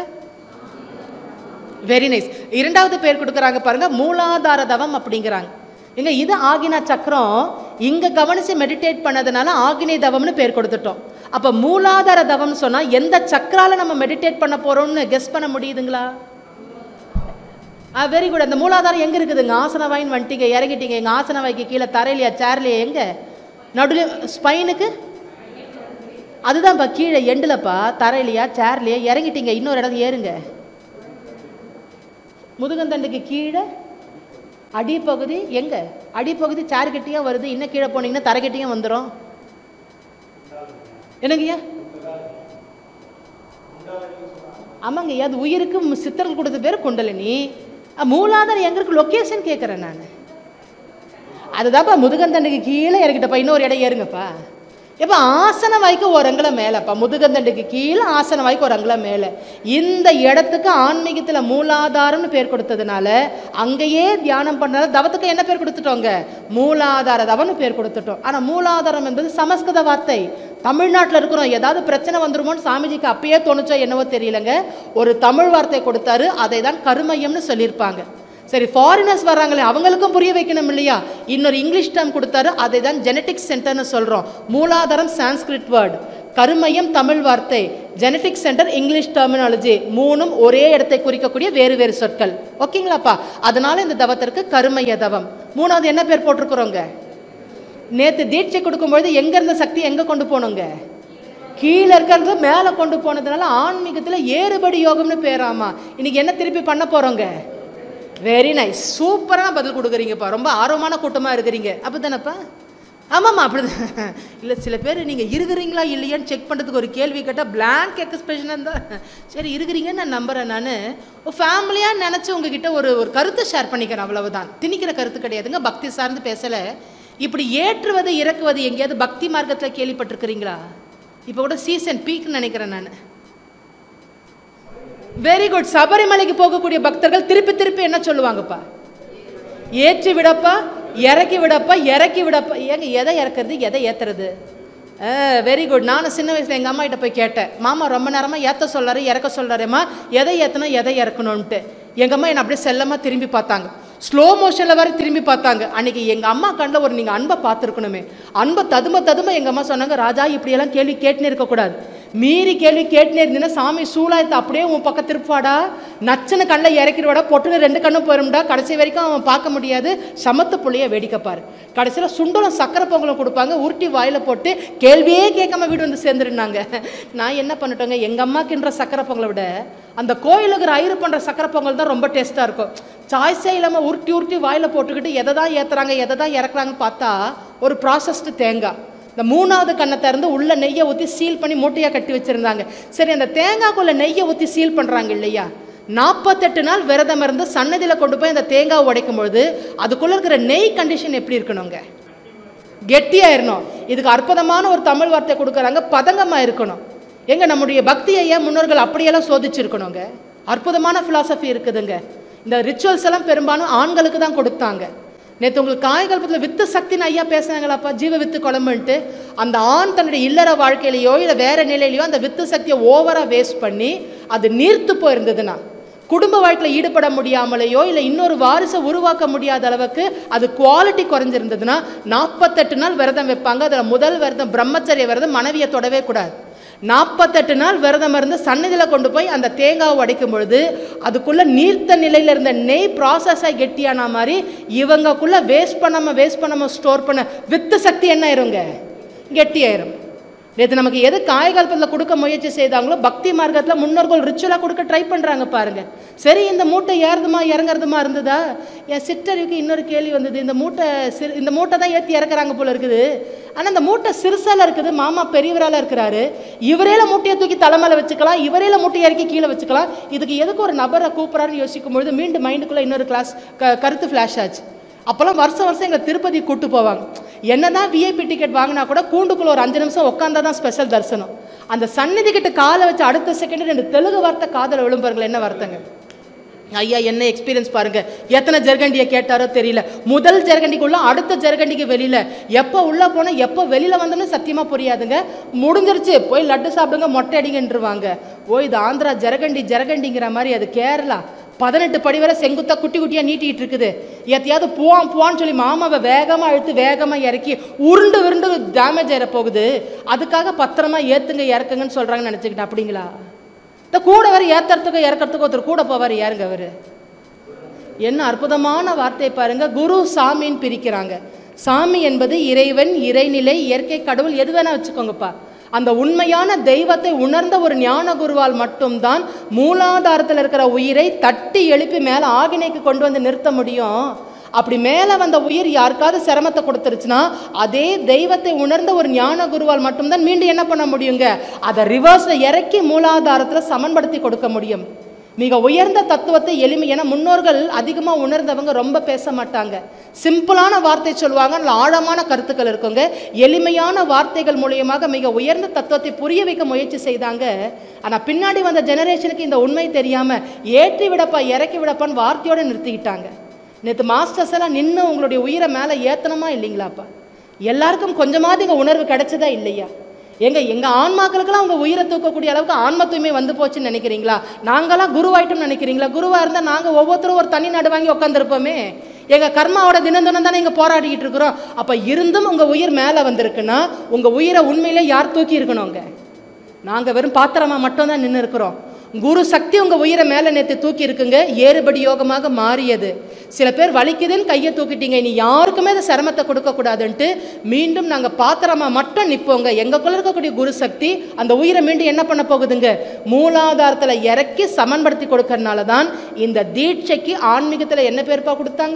வெரி நைஸ் இரண்டாவது பேர் கொடுக்குறாங்க பாருங்க மூலாதார தவம் அப்படிங்கிறாங்க இங்க இது ஆகினா சக்கரம் இங்க கவனிச்சு மெடிடேட் பண்ணதுனால ஆகினே தவம்னு பேர் கொடுத்துட்டோம் அப்ப மூலாதார தவம் சொன்னா எந்த சக்கரால நம்ம மெடிடேட் பண்ண போறோம்னு கெஸ் பண்ண முடியுதுங்களா ஆ வெரி குட் அந்த மூலாதாரம் எங்க இருக்குதுங்க ஆசனவாயின்னு வந்துட்டீங்க இறங்கிட்டீங்க எங்க ஆசனவாய்க்கு கீழே தரையிலையா சேர்லையா எங்க நடுவில் ஸ்பைனுக்கு அதுதான்ப்பா கீழே எண்டுலப்பா தரையிலையா சேர்லையா இறங்கிட்டீங்க இன்னொரு இடம் ஏறுங்க முதுகந்தண்டுக்கு கீழே அடிப்பகுதி எங்க அடிப்பகுதி சேர்கிட்டையும் வருது இன்னும் கீழே போனீங்கன்னா தரைக்கிட்டையும் வந்துடும் என்னங்கய்யா ஆமாங்கய்யா அது உயிருக்கு மு- சித்தர்கள் கொடுத்த பேர் குண்டலினி அ, மூலாதாரம் எங்க இருக்கு லொக்கேஷன் கேட்குறேன் நான் அதுதான்ப்பா முதுகந்தண்டுக்கு கீழே இறக்கிட்டப்பா இன்னொரு இடம் ஏறுங்கப்பா எப்போ ஆசன வாய்க்கு ஒரு அங்குலம் மேலேப்பா முதுகந்தண்டுக்கு கீழே ஆசன வாய்க்கு ஒரு அங்குலம் மேலே இந்த இடத்துக்கு ஆன்மீகத்தில் மூலாதாரம்னு பேர் கொடுத்ததுனால அங்கேயே தியானம் பண்ணதால தவத்துக்கு என்ன பேர் கொடுத்துட்டோங்க மூலாதார தவம்னு பேர் கொடுத்துட்டோம் ஆனால் மூலாதாரம் என்பது சமஸ்கிருத வார்த்தை தமிழ்நாட்டில் இருக்கிறோம் ஏதாவது பிரச்சனை வந்துருமோன்னு சாமிஜிக்கு அப்பயே தோணுச்சோ என்னவோ தெரியலங்க ஒரு தமிழ் வார்த்தை கொடுத்தாரு அதை தான் கருமையம்னு சொல்லியிருப்பாங்க சரி ஃபாரினர்ஸ் வர்றாங்களே அவங்களுக்கும் புரிய வைக்கணும் இல்லையா இன்னொரு இங்கிலீஷ் டேர்ம் கொடுத்தாரு அதை தான் ஜெனட்டிக்ஸ் சென்டர்னு சொல்கிறோம் மூலாதாரம் சான்ஸ்கிரிட் வேர்டு கருமையம் தமிழ் வார்த்தை ஜெனட்டிக் சென்டர் இங்கிலீஷ் டெர்மினாலஜி மூணும் ஒரே இடத்தை குறிக்கக்கூடிய வேறு வேறு சொற்கள் ஓகேங்களாப்பா அதனால இந்த தவத்திற்கு கருமைய தவம் மூணாவது என்ன பேர் போட்டிருக்கிறோங்க நேற்று தீட்சை கொடுக்கும்பொழுது எங்க இருந்த சக்தி எங்க கொண்டு போனோங்க கீழே இருக்கிறது மேலே கொண்டு போனதுனால ஆன்மீகத்தில் ஏறுபடி யோகம்னு பேராமா இன்னைக்கு என்ன திருப்பி பண்ண போறோங்க வெரி நைஸ் சூப்பரான பதில் கொடுக்குறீங்கப்பா ரொம்ப ஆர்வமான கூட்டமாக இருக்கிறீங்க அப்படிதானப்பா ஆமாம்மா அப்படிதான் இல்லை சில பேர் நீங்கள் இருக்கிறீங்களா இல்லையான்னு செக் பண்ணுறதுக்கு ஒரு கேள்வி கேட்டால் blank எக்ஸ்பிரஷன் இருந்தால் சரி இருக்கிறீங்கன்னு நான் நம்புகிறேன் நான் ஃபேமிலியாக நினச்சி உங்ககிட்ட ஒரு ஒரு கருத்தை ஷேர் பண்ணிக்கிறேன் அவ்வளவுதான் திணிக்கிற கருத்து கிடையாதுங்க பக்தி சார்ந்து பேசலை இப்படி ஏற்றுவது இறக்குவது எங்கேயாவது பக்தி மார்க்கத்தில் கேள்விப்பட்டிருக்கிறீங்களா இப்போ கூட சீசன் பீக்னு நினைக்கிறேன் நான் வெரி குட் சபரிமலைக்கு போகக்கூடிய பக்தர்கள் திருப்பி திருப்பி என்ன சொல்லுவாங்கப்பா ஏற்றி விடப்பா இறக்கி விடப்பா இறக்கி விடப்பா ஏங்க எதை இறக்குறது எதை ஏத்துறது வெரி குட் நானும் சின்ன வயசுல எங்கள் அம்மா கிட்ட போய் கேட்டேன் மாமா ரொம்ப நேரமாக ஏற்ற சொல்றாரு இறக்க சொல்கிறாருமா எதை ஏற்றணும் எதை இறக்கணும்ன்ட்டு எங்கள் அம்மா என்னை அப்படியே செல்லமாக திரும்பி பார்த்தாங்க ஸ்லோ மோஷனில் வரை திரும்பி பார்த்தாங்க அன்னைக்கு எங்கள் அம்மா கண்ணில் ஒரு நீங்கள் அன்பை பார்த்துருக்கணுமே அன்பை ததும்ப ததும்ப எங்கள் அம்மா சொன்னாங்க ராஜா இப்படியெல்லாம் கேள்வி கேட்டுனே இருக்கக்கூடாது மீறி கேள்வி கேட்டுனே இருந்தீங்கன்னா சாமி சூலாயத்தை அப்படியே உன் பக்கம் திருப்பாடா நச்சுன்னு கண்ணில் இறக்கிடுவாடா பொட்டுன்னு ரெண்டு கண்ணும் போயிரும்டா கடைசி வரைக்கும் அவன் பார்க்க முடியாது சமத்து புள்ளைய வேடிக்கை பாரு கடைசியில் சுண்டலம் சக்கரை பொங்கலும் கொடுப்பாங்க உருட்டி வாயில் போட்டு கேள்வியே கேட்காம வீடு வந்து சேர்ந்துருந்தாங்க நான் என்ன பண்ணிட்டோங்க எங்கள் அம்மாக்குன்ற சக்கரை பொங்கலை விட அந்த கோயிலுக்கு இருக்கிற ஐயரு பண்ணுற சக்கரை பொங்கல் தான் ரொம்ப டேஸ்ட்டாக இருக்கும் சாய்ஸே இல்லாமல் உருட்டி உருட்டி வாயில் போட்டுக்கிட்டு எதை தான் ஏற்றுறாங்க எதை தான் இறக்குறாங்கன்னு பார்த்தா ஒரு ப்ராசஸ்டு தேங்காய் இந்த மூணாவது கண்ணை திறந்து உள்ள நெய்யை ஊற்றி சீல் பண்ணி மூட்டையாக கட்டி வச்சுருந்தாங்க சரி அந்த தேங்காய்க்குள்ள நெய்யை ஊற்றி சீல் பண்ணுறாங்க இல்லையா நாற்பத்தெட்டு நாள் விரதம் இருந்து சன்னதியில் கொண்டு போய் அந்த தேங்காய் உடைக்கும் பொழுது அதுக்குள்ளே இருக்கிற நெய் கண்டிஷன் எப்படி இருக்கணுங்க கெட்டியாயிரணும் இதுக்கு அற்புதமான ஒரு தமிழ் வார்த்தை கொடுக்குறாங்க பதங்கமாக இருக்கணும் எங்க நம்முடைய பக்தியை ஏன் முன்னோர்கள் அப்படியெல்லாம் சோதிச்சிருக்கணுங்க அற்புதமான philosophy இருக்குதுங்க இந்த ரிச்சுவல்ஸ் எல்லாம் பெரும்பாலும் ஆண்களுக்கு தான் கொடுத்தாங்க நேற்று உங்களுக்கு காயகல்பத்தில் வித்து சக்தின்னு ஐயா பேசுனாங்களாப்பா ஜீவ வித்து குழம்புன்ட்டு அந்த ஆண் தன்னுடைய இல்லற வாழ்க்கையிலையோ இல்லை வேற நிலையிலையோ அந்த வித்து சக்தியை ஓவராக வேஸ்ட் பண்ணி அது நீர்த்து போயிருந்ததுன்னா குடும்ப வாழ்க்கையில் ஈடுபட முடியாமலேயோ இல்லை இன்னொரு வாரிசை உருவாக்க முடியாத அளவுக்கு அது குவாலிட்டி குறைஞ்சிருந்ததுன்னா நாற்பத்தெட்டு நாள் விரதம் வைப்பாங்க அதில் முதல் விரதம் பிரம்மச்சரிய விரதம் மனைவியை தொடவே கூடாது நாற்பத்தெட்டு நாள் விரதம் இருந்து சன்னதியில் கொண்டு போய் அந்த தேங்காவை உடைக்கும் பொழுது அதுக்குள்ள நீர்த்த நிலையில் இருந்த நெய் ப்ராசஸாக கெட்டியான மாதிரி இவங்கக்குள்ள வேஸ்ட் பண்ணாமல் வேஸ்ட் பண்ணாமல் ஸ்டோர் பண்ண வித்து சக்தி என்ன ஆயிருங்க கெட்டியாயிரும் நேற்று நமக்கு எது காயகல்பத்தில் கொடுக்க முயற்சி செய்தாங்களோ பக்தி மார்க்கத்தில் முன்னோர்கள் ரிச்சுவலாக கொடுக்க ட்ரை பண்ணுறாங்க பாருங்க சரி இந்த மூட்டை ஏறுதுமா இறங்குறதுமா இருந்ததா என் சிற்றறிவுக்கு இன்னொரு கேள்வி வந்தது இந்த மூட்டை சிறு இந்த மூட்டை தான் ஏற்றி இறக்குறாங்க போல இருக்குது ஆனால் இந்த மூட்டை சிறுசால இருக்குது மாமா பெரியவரால இருக்கிறாரு இவரேல மூட்டையை தூக்கி தலைமையில வச்சுக்கலாம் இவரேல மூட்டையை இறக்கி கீழே வச்சுக்கலாம் இதுக்கு எதுக்கு ஒரு நபரை கூப்பிட்றாருன்னு யோசிக்கும் பொழுது மீண்டும் மைண்டுக்குள்ளே இன்னொரு கிளாஸ் க கருத்து ஃப்ளாஷ் ஆச்சு அப்போல்லாம் வருஷம் வருஷம் எங்களை திருப்பதி கூட்டு போவாங்க என்னதான் விஐபி டிக்கெட் வாங்கினா கூட கூண்டுக்குள்ள ஒரு அஞ்சு நிமிஷம் உட்காந்தா தான் ஸ்பெஷல் தரிசனம் அந்த சந்நிதி கிட்ட காலை வச்சு அடுத்த செகண்ட் ரெண்டு தெலுங்கு வார்த்தை காதல விழும்பாருங்களே என்ன வார்த்தைங்க ஐயா என்ன எக்ஸ்பீரியன்ஸ் பாருங்க எத்தனை ஜெர்கண்டியை கேட்டாரோ தெரியல முதல் ஜெர்கண்டிக்குள்ள அடுத்த ஜெர்கண்டிக்கு வெளியில எப்போ உள்ள போனா எப்போ வெளியில வந்தோம்னு சத்தியமா புரியாதுங்க முடிஞ்சிருச்சு போய் லட்டு சாப்பிடுங்க மொட்டை அடிங்கன்றுவாங்க ஓ இது ஆந்திரா ஜெரகண்டி ஜெரகண்டிங்கிற மாதிரி அது கேரளா பதினெட்டு படி வரை செங்குத்தா குட்டி குட்டியா நீட்டிட்டு இருக்குது எத்தையாவது புவான் புவான்னு சொல்லி மாமாவை வேகமா அழுத்து வேகமா இறக்கி உருண்டு விருண்டு டேமேஜ் ஆயிட போகுது அதுக்காக பத்திரமா ஏத்துங்க இறக்குங்கன்னு சொல்றாங்கன்னு நினைச்சுக்கிட்டேன் அப்படிங்களா இந்த கூட வர ஏத்துறதுக்கோ இறக்கிறதுக்கோ ஒருத்தர் கூட போவார் யாருங்க அவரு என்ன அற்புதமான வார்த்தை பாருங்க குரு சாமின்னு பிரிக்கிறாங்க சாமி என்பது இறைவன் இறைநிலை இயற்கை கடவுள் எது வேணா வச்சுக்கோங்கப்பா அந்த உண்மையான தெய்வத்தை உணர்ந்த ஒரு ஞான குருவால் மட்டும்தான் மூலாதாரத்தில் இருக்கிற உயிரை தட்டி எழுப்பி மேலே ஆகினைக்கு கொண்டு வந்து நிறுத்த முடியும் அப்படி மேலே வந்த உயிர் யாருக்காவது சிரமத்தை கொடுத்துருச்சுன்னா அதே தெய்வத்தை உணர்ந்த ஒரு ஞான குருவால் மட்டும்தான் மீண்டும் என்ன பண்ண முடியுங்க அதை ரிவர்ஸில் இறக்கி மூலாதாரத்தில் சமன்படுத்தி கொடுக்க முடியும் மிக உயர்ந்த தத்துவத்தை எளிமை ஏன்னா முன்னோர்கள் அதிகமாக உணர்ந்தவங்க ரொம்ப பேச மாட்டாங்க சிம்பிளான வார்த்தை சொல்லுவாங்க அதில் ஆழமான கருத்துக்கள் இருக்குங்க எளிமையான வார்த்தைகள் மூலியமாக மிக உயர்ந்த தத்துவத்தை புரிய வைக்க முயற்சி செய்தாங்க ஆனால் பின்னாடி வந்த ஜெனரேஷனுக்கு இந்த உண்மை தெரியாமல் ஏற்றி விடப்பா இறக்கி விடப்பான்னு வார்த்தையோடு நிறுத்திக்கிட்டாங்க நேற்று மாஸ்டர்ஸ் எல்லாம் நின்று உங்களுடைய உயிரை மேலே ஏத்தனமா இல்லைங்களாப்பா எல்லாருக்கும் கொஞ்சமாவது இங்கே உணர்வு கிடைச்சதா இல்லையா எங்க எங்க ஆன்மாக்களுக்கெல்லாம் உங்க உயிரை தூக்கக்கூடிய அளவுக்கு ஆன்ம தூய்மை வந்து போச்சுன்னு நினைக்கிறீங்களா நாங்களாம் குருவாயிட்டோம்னு நினைக்கிறீங்களா குருவா இருந்தா நாங்க ஒவ்வொருத்தரும் ஒரு தனி நாடு வாங்கி உட்காந்துருப்போமே எங்க கர்மாவோட தினம் தினம் தானே இங்க போராடிக்கிட்டு இருக்கிறோம் அப்ப இருந்தும் உங்க உயிர் மேல வந்திருக்குன்னா உங்க உயிரை உண்மையிலே யார் தூக்கி இருக்கணுங்க நாங்க வெறும் பாத்திரமா மட்டும் தான் நின்று இருக்கிறோம் குரு சக்தி உங்க உயிரை மேல நேத்து தூக்கி இருக்குங்க ஏறுபடி யோகமாக மாறியது சில பேர் வலிக்குதுன்னு கையை தூக்கிட்டீங்க இனி யாருக்குமே அதை சிரமத்தை கொடுக்க கூடாதுன்ட்டு மீண்டும் நாங்க பாத்திரமா மட்டும் நிப்போங்க எங்களுக்குள்ள இருக்கக்கூடிய குரு சக்தி அந்த உயிரை மீண்டும் என்ன பண்ண போகுதுங்க மூலாதாரத்துல இறக்கி சமன்படுத்தி கொடுக்கறனால தான் இந்த தீட்சைக்கு ஆன்மீகத்துல என்ன பேர்ப்பா கொடுத்தாங்க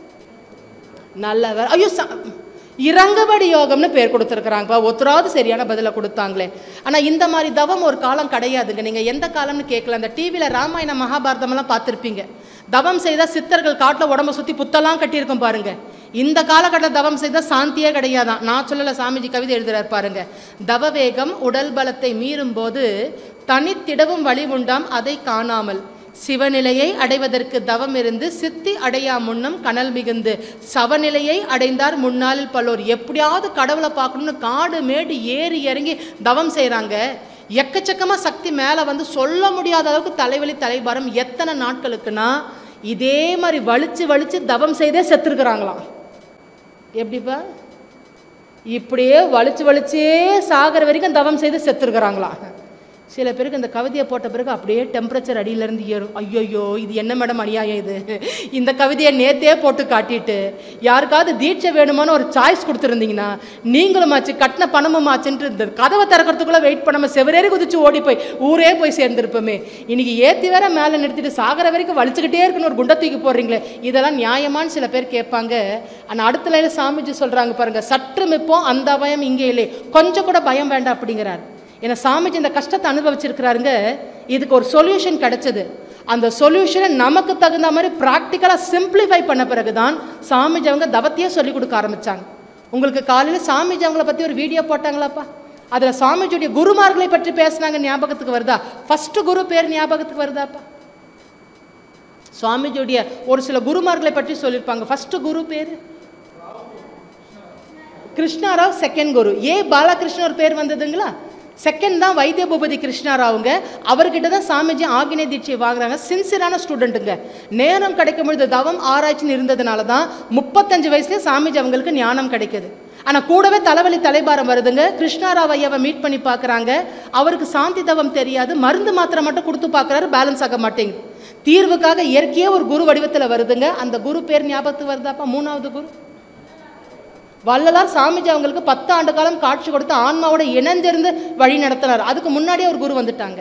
நல்லவர் ஐயோ ச- இறங்குபடி யோகம்னு பேர் கொடுத்துருக்குறாங்கப்பா ஒருத்தராவது சரியான பதிலை கொடுத்தாங்களே ஆனால் இந்த மாதிரி தவம் ஒரு காலம் கிடையாதுங்க நீங்கள் எந்த காலம்னு கேட்கல அந்த டிவியில் ராமாயண மகாபாரதமெல்லாம் பார்த்துருப்பீங்க தவம் செய்தால் சித்தர்கள் காட்டில் உடம்ப சுற்றி புத்தெல்லாம் கட்டியிருக்கும் பாருங்க இந்த காலகட்ட தவம் செய்தால் சாந்தியே கிடையாதான் நான் சொல்லலை சாமிஜி கவிதை எழுதுறாரு பாருங்க தவவேகம் உடல் பலத்தை மீறும் போது தனித்திடவும் வழி உண்டாம் அதை காணாமல் சிவநிலையை அடைவதற்கு தவம் இருந்து சித்தி அடையா முன்னம் கனல் மிகுந்து சவநிலையை அடைந்தார் முன்னாளில் பல்லோர் எப்படியாவது கடவுளை பார்க்கணும்னு காடு மேடு ஏறி இறங்கி தவம் செய்கிறாங்க எக்கச்சக்கமாக சக்தி மேலே வந்து சொல்ல முடியாத அளவுக்கு தலைவலி தலைபாரம் எத்தனை நாட்களுக்குன்னா இதே மாதிரி வலிச்சு வலிச்சு தவம் செய்தே செத்துருக்குறாங்களாம் எப்படிப்பா இப்படியே வலிச்சு வலிச்சே சாகிற வரைக்கும் தவம் செய்து செத்துருக்குறாங்களாம் சில பேருக்கு இந்த கவிதையை போட்ட பிறகு அப்படியே டெம்பரேச்சர் அடியிலேருந்து ஏறும் ஐயோயோ இது என்ன மேடம் அநியாயம் இது இந்த கவிதையை நேத்தே போட்டு காட்டிட்டு யாருக்காவது தீட்சை வேணுமான்னு ஒரு சாய்ஸ் கொடுத்துருந்தீங்கன்னா நீங்களும் ஆச்சு கட்டின பணமும் ஆச்சுன்ட்டு இந்த கதவை திறக்கிறதுக்குள்ளே வெயிட் பண்ணாமல் செவரேறி குதிச்சு ஓடி போய் ஊரே போய் சேர்ந்துருப்போமே இன்னைக்கு ஏற்றி வேற மேலே நிறுத்திட்டு சாகிற வரைக்கும் வலிச்சுக்கிட்டே இருக்குன்னு ஒரு குண்டை தூக்கி போடுறீங்களே இதெல்லாம் நியாயமான்னு சில பேர் கேட்பாங்க ஆனால் அடுத்த லைனில் சாமிஜி சொல்கிறாங்க பாருங்க சற்று மிப்போம் அந்த பயம் இங்கே இல்லை கொஞ்சம் கூட பயம் வேண்டாம் அப்படிங்கிறார் ஏன்னா சாமிஜி இந்த கஷ்டத்தை அனுபவிச்சிருக்கிறாருங்க இதுக்கு ஒரு சொல்யூஷன் கிடைச்சது அந்த சொல்யூஷனை நமக்கு தகுந்த மாதிரி ப்ராக்டிக்கலாக சிம்பிளிஃபை பண்ண பிறகு தான் சாமிஜி அவங்க தவத்தையே சொல்லி கொடுக்க ஆரம்பிச்சாங்க உங்களுக்கு காலையில் சாமிஜி அவங்கள பற்றி ஒரு வீடியோ போட்டாங்களாப்பா அதில் சாமிஜியுடைய குருமார்களை பற்றி பேசுனாங்க ஞாபகத்துக்கு வருதா ஃபர்ஸ்ட் குரு பேர் ஞாபகத்துக்கு வருதாப்பா சுவாமிஜியுடைய ஒரு சில குருமார்களை பற்றி சொல்லியிருப்பாங்க ஃபர்ஸ்ட் குரு பேர் கிருஷ்ணாராவ் செகண்ட் குரு ஏ பாலகிருஷ்ண ஒரு பேர் வந்ததுங்களா செகண்ட் தான் வைத்திய பூபதி கிருஷ்ணாராவுங்க அவர்கிட்ட தான் சாமிஜி ஆகினே தீட்சை வாங்குறாங்க சின்சியரான ஸ்டூடெண்ட்டுங்க நேரம் கிடைக்கும் பொழுது தவம் ஆராய்ச்சின்னு இருந்ததுனால தான் முப்பத்தஞ்சு வயசுலேயே சாமிஜி அவங்களுக்கு ஞானம் கிடைக்குது ஆனால் கூடவே தலைவலி தலைபாரம் வருதுங்க கிருஷ்ணாராவ் ஐயாவை மீட் பண்ணி பார்க்குறாங்க அவருக்கு சாந்தி தவம் தெரியாது மருந்து மாத்திரை மட்டும் கொடுத்து பார்க்குறாரு பேலன்ஸ் ஆக மாட்டேங்குது தீர்வுக்காக இயற்கையே ஒரு குரு வடிவத்தில் வருதுங்க அந்த குரு பேர் ஞாபகத்துக்கு வருதாப்பா மூணாவது குரு வள்ளலார் சாமிஜி அவங்களுக்கு பத்து ஆண்டு காலம் காட்சி கொடுத்து ஆன்மாவோட இணைந்திருந்து வழி நடத்தினார் அதுக்கு முன்னாடியே ஒரு குரு வந்துட்டாங்க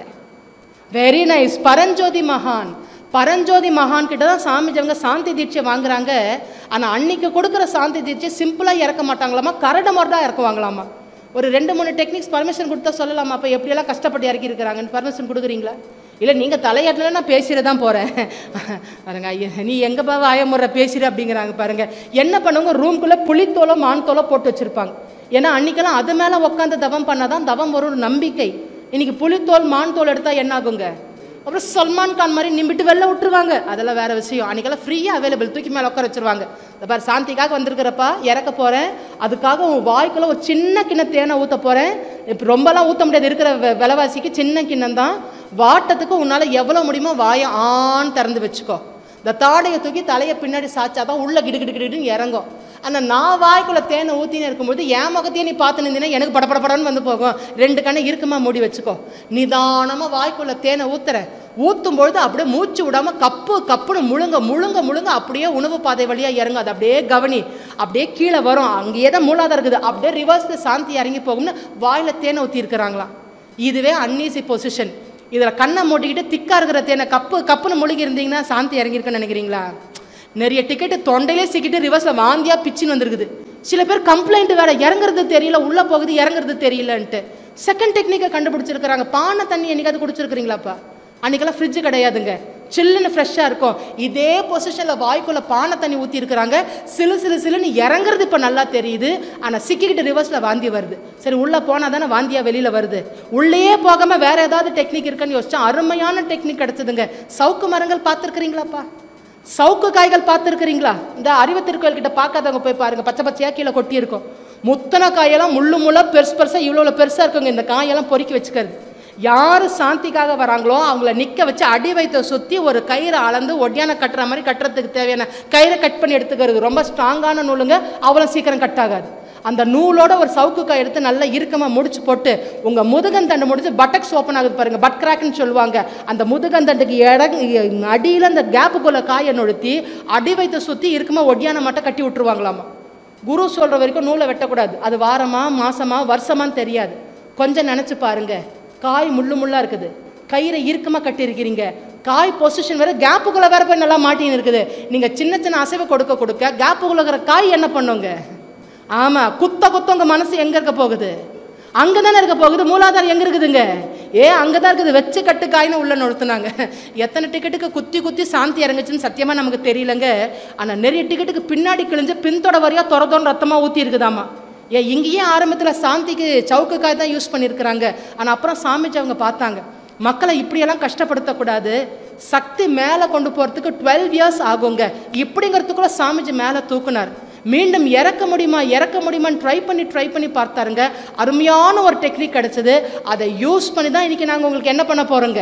வெரி நைஸ் பரஞ்சோதி மகான் பரஞ்சோதி மகான் கிட்ட தான் சாமிஜி அவங்க சாந்தி தீட்சை வாங்குறாங்க ஆனால் அன்னைக்கு கொடுக்குற சாந்தி தீட்சை சிம்பிளாக இறக்க மாட்டாங்களாமா கரடு மரடாக இறக்குவாங்களாமா ஒரு ரெண்டு மூணு டெக்னிக்ஸ் பர்மிஷன் கொடுத்தா சொல்லலாமா அப்போ எப்படியெல்லாம் கஷ்டப்பட்டு இறக்கி இருக்கிறாங்கன்னு பர்மிஷன் கொடுக்குறீங்களா இல்லை நீங்கள் தலையாட்டில் நான் பேசிட தான் போகிறேன் பாருங்க ஐயா நீ எங்கே பா வாயமுறை பேசுகிற அப்படிங்கிறாங்க பாருங்க என்ன பண்ணுவாங்க ரூம்குள்ளே புளித்தோலோ மான் தோலோ போட்டு வச்சுருப்பாங்க ஏன்னா அன்னைக்கெல்லாம் அது மேலே உட்காந்து தவம் பண்ணாதான் தவம் வரும் ஒரு நம்பிக்கை இன்னைக்கு புளித்தோல் மான் தோல் எடுத்தால் என்ன ஆகுங்க அப்புறம் சல்மான் கான் மாதிரி நிம்பிட்டு வெளில விட்டுருவாங்க அதெல்லாம் வேற விஷயம் அன்னைக்கெல்லாம் ஃப்ரீயாக அவைலபிள் தூக்கி மேலே உட்கார வச்சிருவாங்க இந்த பாரு சாந்திக்காக வந்திருக்கிறப்பா இறக்க போகிறேன் அதுக்காக உன் வாய்க்குள்ள ஒரு சின்ன கிண்ண தேனை ஊற்ற போகிறேன் இப்போ ரொம்பலாம் ஊற்ற முடியாது இருக்கிற வெ- விலைவாசிக்கு சின்ன கிண்ணம் தான் வாட்டத்துக்கு உன்னால் எவ்வளோ முடியுமோ வாயை ஆண் திறந்து வச்சுக்கோ இந்த தாடையை தூக்கி தலையை பின்னாடி சாச்சாதான் உள்ள கிடு கிடு கிடுன்னு இறங்கும் ஆனால் நான் வாய்க்குள்ள தேனை ஊற்றினே இருக்கும்போது என் முகத்தையே நீ பார்த்து நின்றீங்கன்னா எனக்கு படபடபடன்னு வந்து போகும் ரெண்டு கண்ணை இறுக்கமாக மூடி வச்சுக்கோ நிதானமாக வாய்க்குள்ள தேனை ஊத்துற ஊற்றும் பொழுது அப்படியே மூச்சு விடாம கப்பு கப்புன்னு முழுங்க முழுங்க முழுங்க அப்படியே உணவு பாதை வழியாக இறங்கும் அது அப்படியே கவனி அப்படியே கீழே வரும் அங்கேயே தான் மூலாதாரம் இருக்குது அப்படியே ரிவர்ஸில் சாந்தி இறங்கி போகும்னு வாயில தேனை ஊற்றி இருக்கிறாங்களாம் இதுவே அன்னீசி பொசிஷன் இதில் கண்ணை மூட்டிக்கிட்டு திக்கா இருக்கிற தேனை கப்பு கப்புன்னு முழுகி இருந்தீங்கன்னா சாந்தி இறங்கியிருக்குன்னு நினைக்கிறீங்களா நிறைய டிக்கெட்டு தொண்டையிலே சிக்கிட்டு ரிவர்ஸில் வாந்தியாக பிச்சுன்னு வந்திருக்குது சில பேர் கம்ப்ளைண்ட் வேற இறங்குறது தெரியல உள்ளே போகுது இறங்குறது தெரியலன்ட்டு செகண்ட் டெக்னிக்கை கண்டுபிடிச்சிருக்கிறாங்க பானை தண்ணி என்னைக்காவது குடிச்சிருக்கிறீங்களாப்பா அன்றைக்கெல்லாம் ஃப்ரிட்ஜு கிடையாதுங்க சில்லுன்னு ஃப்ரெஷ்ஷாக இருக்கும் இதே பொசிஷனில் வாய்க்குள்ள பானை தண்ணி ஊற்றி இருக்கிறாங்க சிலு சிலு சிலுன்னு இறங்குறது இப்போ நல்லா தெரியுது ஆனால் சிக்கிக்கிட்டு ரிவர்ஸில் வாந்தி வருது சரி உள்ளே போனால் தானே வாந்தியாக வெளியில் வருது உள்ளேயே போகாமல் வேற ஏதாவது டெக்னிக் இருக்குன்னு யோசிச்சா அருமையான டெக்னிக் கிடைச்சதுங்க சவுக்கு மரங்கள் பார்த்துருக்குறீங்களாப்பா சவுக்கு காய்கள் பார்த்துருக்குறீங்களா இந்த அறிவு திருக்கோயில் கிட்ட பார்க்காதவங்க போய் பாருங்க பச்சை பச்சையா கீழே கொட்டி இருக்கும் முத்தன காயெல்லாம் முள்ளு முள்ளா பெருசு பெருசா இவ்வளோ பெருசா இருக்குங்க இந்த காயெல்லாம் பொறுக்கி வச்சுக்கிறது யார் சாந்திக்காக வராங்களோ அவங்கள நிற்க வச்சு அடி வைத்த சுற்றி ஒரு கயிறை அளந்து ஒட்டியான கட்டுற மாதிரி கட்டுறதுக்கு தேவையான கயிறை கட் பண்ணி எடுத்துக்கிறது ரொம்ப ஸ்ட்ராங்கான நூலுங்க அவ்வளோ சீக்கிரம் கட் ஆகாது அந்த நூலோட ஒரு சவுக்கு காய் எடுத்து நல்லா இறுக்கமாக முடிச்சு போட்டு உங்கள் முதுகந்தண்டு முடிச்சு பட்டக்ஸ் ஓப்பன் ஆகுது பாருங்க பட் கிராக்னு சொல்லுவாங்க அந்த முதுகந்தண்டுக்கு இடம் அடியில் அந்த கேப்புக்குள்ள காயை நொழுத்தி அடி வைத்து சுற்றி இறுக்கமாக ஒட்டியான மட்டும் கட்டி விட்டுருவாங்களாமா குரு சொல்கிற வரைக்கும் நூலை வெட்டக்கூடாது அது வாரமா மாசமா வருஷமான்னு தெரியாது கொஞ்சம் நினச்சி பாருங்க காய் முள்ளு முள்ளா இருக்குது கயிறை இறுக்கமாக கட்டியிருக்கிறீங்க காய் பொசிஷன் வேற கேப்புக்குள்ளே வேற போய் நல்லா மாட்டின்னு இருக்குது நீங்கள் சின்ன சின்ன அசைவை கொடுக்க கொடுக்க கேப்புக்குள்ள இருக்கிற காய் என்ன பண்ணுங்க ஆமாம் குத்த குத்த உங்கள் மனசு எங்கே இருக்க போகுது அங்கே தானே இருக்க போகுது மூலாதாரம் எங்கே இருக்குதுங்க ஏ அங்கே தான் இருக்குது வச்சு கட்டு காயின்னு உள்ள நிறுத்துனாங்க எத்தனை டிக்கெட்டுக்கு குத்தி குத்தி சாந்தி இறங்குச்சுன்னு சத்தியமாக நமக்கு தெரியலங்க ஆனால் நிறைய டிக்கெட்டுக்கு பின்னாடி கிழிஞ்சு பின்தொட வரையா தொரதோன்னு ரத்தமாக ஊற்றி இருக்குதாமா ஏ இங்கேயே ஆரம்பத்தில் சாந்திக்கு சவுக்கு காய் தான் யூஸ் பண்ணியிருக்கிறாங்க ஆனால் அப்புறம் சாமிஜி அவங்க பார்த்தாங்க மக்களை இப்படியெல்லாம் கஷ்டப்படுத்தக்கூடாது சக்தி மேலே கொண்டு போகிறதுக்கு டுவெல் இயர்ஸ் ஆகுங்க இப்படிங்கிறதுக்குள்ள சாமிஜி மேலே தூக்குனார் மீண்டும் இறக்க முடியுமா இறக்க முடியுமான்னு ட்ரை பண்ணி ட்ரை பண்ணி பார்த்தாருங்க அருமையான ஒரு டெக்னிக் கிடைச்சது அதை யூஸ் பண்ணி தான் இன்றைக்கி நாங்கள் உங்களுக்கு என்ன பண்ண போகிறோங்க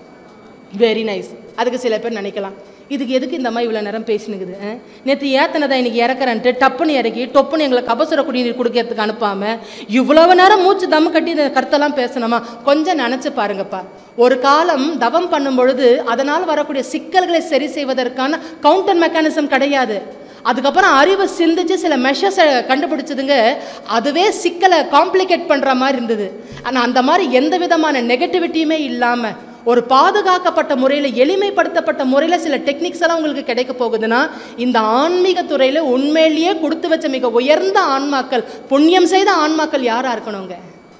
வெரி நைஸ் அதுக்கு சில பேர் நினைக்கலாம் இதுக்கு எதுக்கு இந்த மாதிரி இவ்வளோ நேரம் பேசினுக்குது நேற்று ஏத்தனதான் இன்னைக்கு இறக்குறேன்ட்டு டப்புன்னு இறக்கி டொப்புன்னு எங்களை கபசுர குடிநீர் குடிக்கிறதுக்கு அனுப்பாமல் இவ்வளவு நேரம் மூச்சு தம் கட்டி இந்த கருத்தெல்லாம் பேசணுமா கொஞ்சம் நினச்சி பாருங்கப்பா ஒரு காலம் தவம் பண்ணும் பொழுது அதனால் வரக்கூடிய சிக்கல்களை சரி செய்வதற்கான கவுண்டர் மெக்கானிசம் கிடையாது அதுக்கப்புறம் அறிவை சிந்திச்சு சில மெஷர்ஸை கண்டுபிடிச்சதுங்க அதுவே சிக்கலை காம்ப்ளிகேட் பண்ணுற மாதிரி இருந்தது ஆனால் அந்த மாதிரி எந்த விதமான நெகட்டிவிட்டியுமே இல்லாமல் ஒரு பாதுகாக்கப்பட்ட முறையில் எளிமைப்படுத்தப்பட்ட முறையில் சில டெக்னிக்ஸ் எல்லாம் உங்களுக்கு கிடைக்க போகுதுன்னா இந்த ஆன்மீக துறையில் உண்மையிலேயே கொடுத்து வச்ச மிக உயர்ந்த ஆன்மாக்கள் புண்ணியம் செய்த ஆன்மாக்கள் யாராக இருக்கணுங்க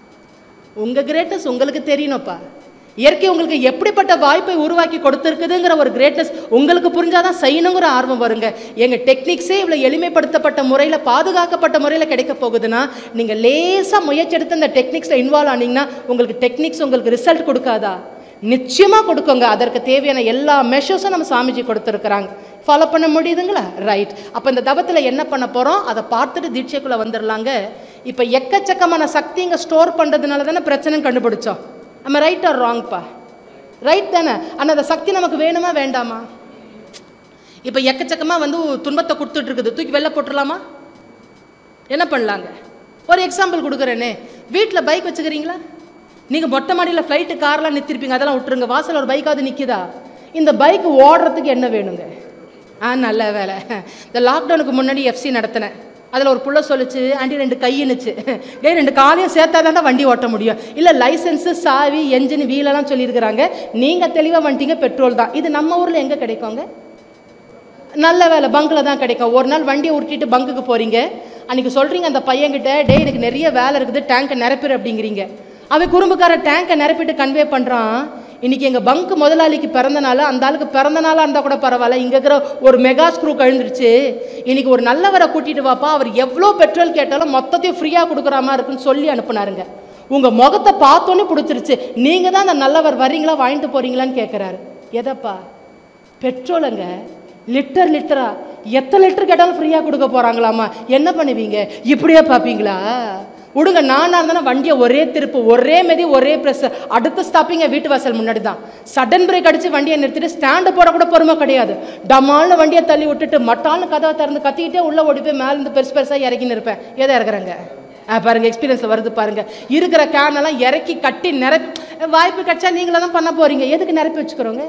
உங்கள் கிரேட்னஸ் உங்களுக்கு தெரியணும்ப்பா இயற்கை உங்களுக்கு எப்படிப்பட்ட வாய்ப்பை உருவாக்கி கொடுத்துருக்குதுங்கிற ஒரு கிரேட்னஸ் உங்களுக்கு புரிஞ்சாதான் செய்யணுங்கிற ஆர்வம் வருங்க எங்கள் டெக்னிக்ஸே இவ்வளோ எளிமைப்படுத்தப்பட்ட முறையில் பாதுகாக்கப்பட்ட முறையில் கிடைக்க போகுதுன்னா நீங்கள் லேசாக முயற்சி எடுத்து அந்த டெக்னிக்ஸில் இன்வால்வ் ஆனீங்கன்னா உங்களுக்கு டெக்னிக்ஸ் உங்களுக்கு ரிசல்ட் கொடுக்காதா நிச்சயமாக கொடுக்குங்க அதற்கு தேவையான எல்லா மெஷர்ஸும் நம்ம சாமிஜி கொடுத்துருக்குறாங்க ஃபாலோ பண்ண முடியுதுங்களா ரைட் அப்போ இந்த தவத்தில் என்ன பண்ண போகிறோம் அதை பார்த்துட்டு தீட்சைக்குள்ளே வந்துடலாங்க இப்போ எக்கச்சக்கமான சக்தி இங்கே ஸ்டோர் பண்ணுறதுனால தானே பிரச்சனை கண்டுபிடிச்சோம் நம்ம ரைட் ஆர் ராங்ப்பா ரைட் தானே ஆனால் அந்த சக்தி நமக்கு வேணுமா வேண்டாமா இப்போ எக்கச்சக்கமாக வந்து துன்பத்தை கொடுத்துட்டு இருக்குது தூக்கி வெளில போட்டுடலாமா என்ன பண்ணலாங்க ஒரு எக்ஸாம்பிள் கொடுக்குறேனே வீட்டில் பைக் வச்சுக்கிறீங்களா நீங்கள் மொட்டை மாடியில் ஃப்ளைட்டு கார்லாம் நிறுத்திருப்பீங்க அதெல்லாம் விட்டுருங்க வாசல் ஒரு பைக்காவது நிற்கிதா இந்த பைக் ஓடுறதுக்கு என்ன வேணுங்க ஆ நல்ல வேலை இந்த லாக்டவுனுக்கு முன்னாடி எஃப்சி நடத்தினேன் அதில் ஒரு புள்ள சொல்லுச்சு ஆண்டி ரெண்டு கையினுச்சு டேய் ரெண்டு காலையும் சேர்த்தா தாண்டா வண்டி ஓட்ட முடியும் இல்லை லைசன்ஸு சாவி என்ஜின் வீலெல்லாம் சொல்லியிருக்கிறாங்க நீங்கள் தெளிவாக வந்துட்டீங்க பெட்ரோல் தான் இது நம்ம ஊரில் எங்கே கிடைக்குங்க நல்ல வேலை பங்கில் தான் கிடைக்கும் ஒரு நாள் வண்டியை உருட்டிட்டு பங்குக்கு போகிறீங்க அன்றைக்கி சொல்கிறீங்க அந்த பையன்கிட்ட டேய் எனக்கு நிறைய வேலை இருக்குது டேங்கை நிரப்பிடு அப்படிங்கிறீங்க அவன் குறும்புக்கார டேங்கை நிரப்பிட்டு கன்வே பண்ணுறான் இன்னைக்கு எங்கள் பங்க் முதலாளிக்கு பிறந்த நாள் அந்த ஆளுக்கு பிறந்த நாளாக இருந்தால் கூட பரவாயில்ல இங்கே இருக்கிற ஒரு மெகா ஸ்க்ரூ கழுந்துருச்சு இன்னைக்கு ஒரு நல்லவரை கூட்டிட்டு வாப்பா அவர் எவ்வளோ பெட்ரோல் கேட்டாலும் மொத்தத்தையும் ஃப்ரீயாக கொடுக்குற மாதிரி இருக்குன்னு சொல்லி அனுப்புனாருங்க உங்கள் முகத்தை பார்த்தோன்னே பிடிச்சிருச்சு நீங்கள் தான் அந்த நல்லவர் வர்றீங்களா வாங்கிட்டு போகிறீங்களான்னு கேட்குறாரு எதப்பா பெட்ரோலுங்க லிட்டர் லிட்டரா எத்தனை லிட்டர் கேட்டாலும் ஃப்ரீயாக கொடுக்க போகிறாங்களாமா என்ன பண்ணுவீங்க இப்படியே பார்ப்பீங்களா விடுங்க நானாக இருந்தாலும் வண்டியை ஒரே திருப்பு ஒரே மெதி ஒரே ப்ரெஸ் அடுத்த ஸ்டாப்பிங்க வீட்டு வாசல் முன்னாடி தான் சடன் பிரேக் அடித்து வண்டியை நிறுத்திட்டு ஸ்டாண்டு போட கூட பொறுமை கிடையாது டமால்னு வண்டியை தள்ளி விட்டுட்டு மட்டால்னு கதவை திறந்து கத்திக்கிட்டே உள்ளே ஓடி போய் மேலே இருந்து பெருசு பெருசாக இறக்கின்னு இருப்பேன் எதை இறக்குறேங்க ஆ பாருங்க எக்ஸ்பீரியன்ஸில் வருது பாருங்க இருக்கிற கேனெல்லாம் இறக்கி கட்டி நிரப்பி வாய்ப்பு கிடைச்சா நீங்களே தான் பண்ண போறீங்க எதுக்கு நிரப்பி வச்சுக்கிறோங்க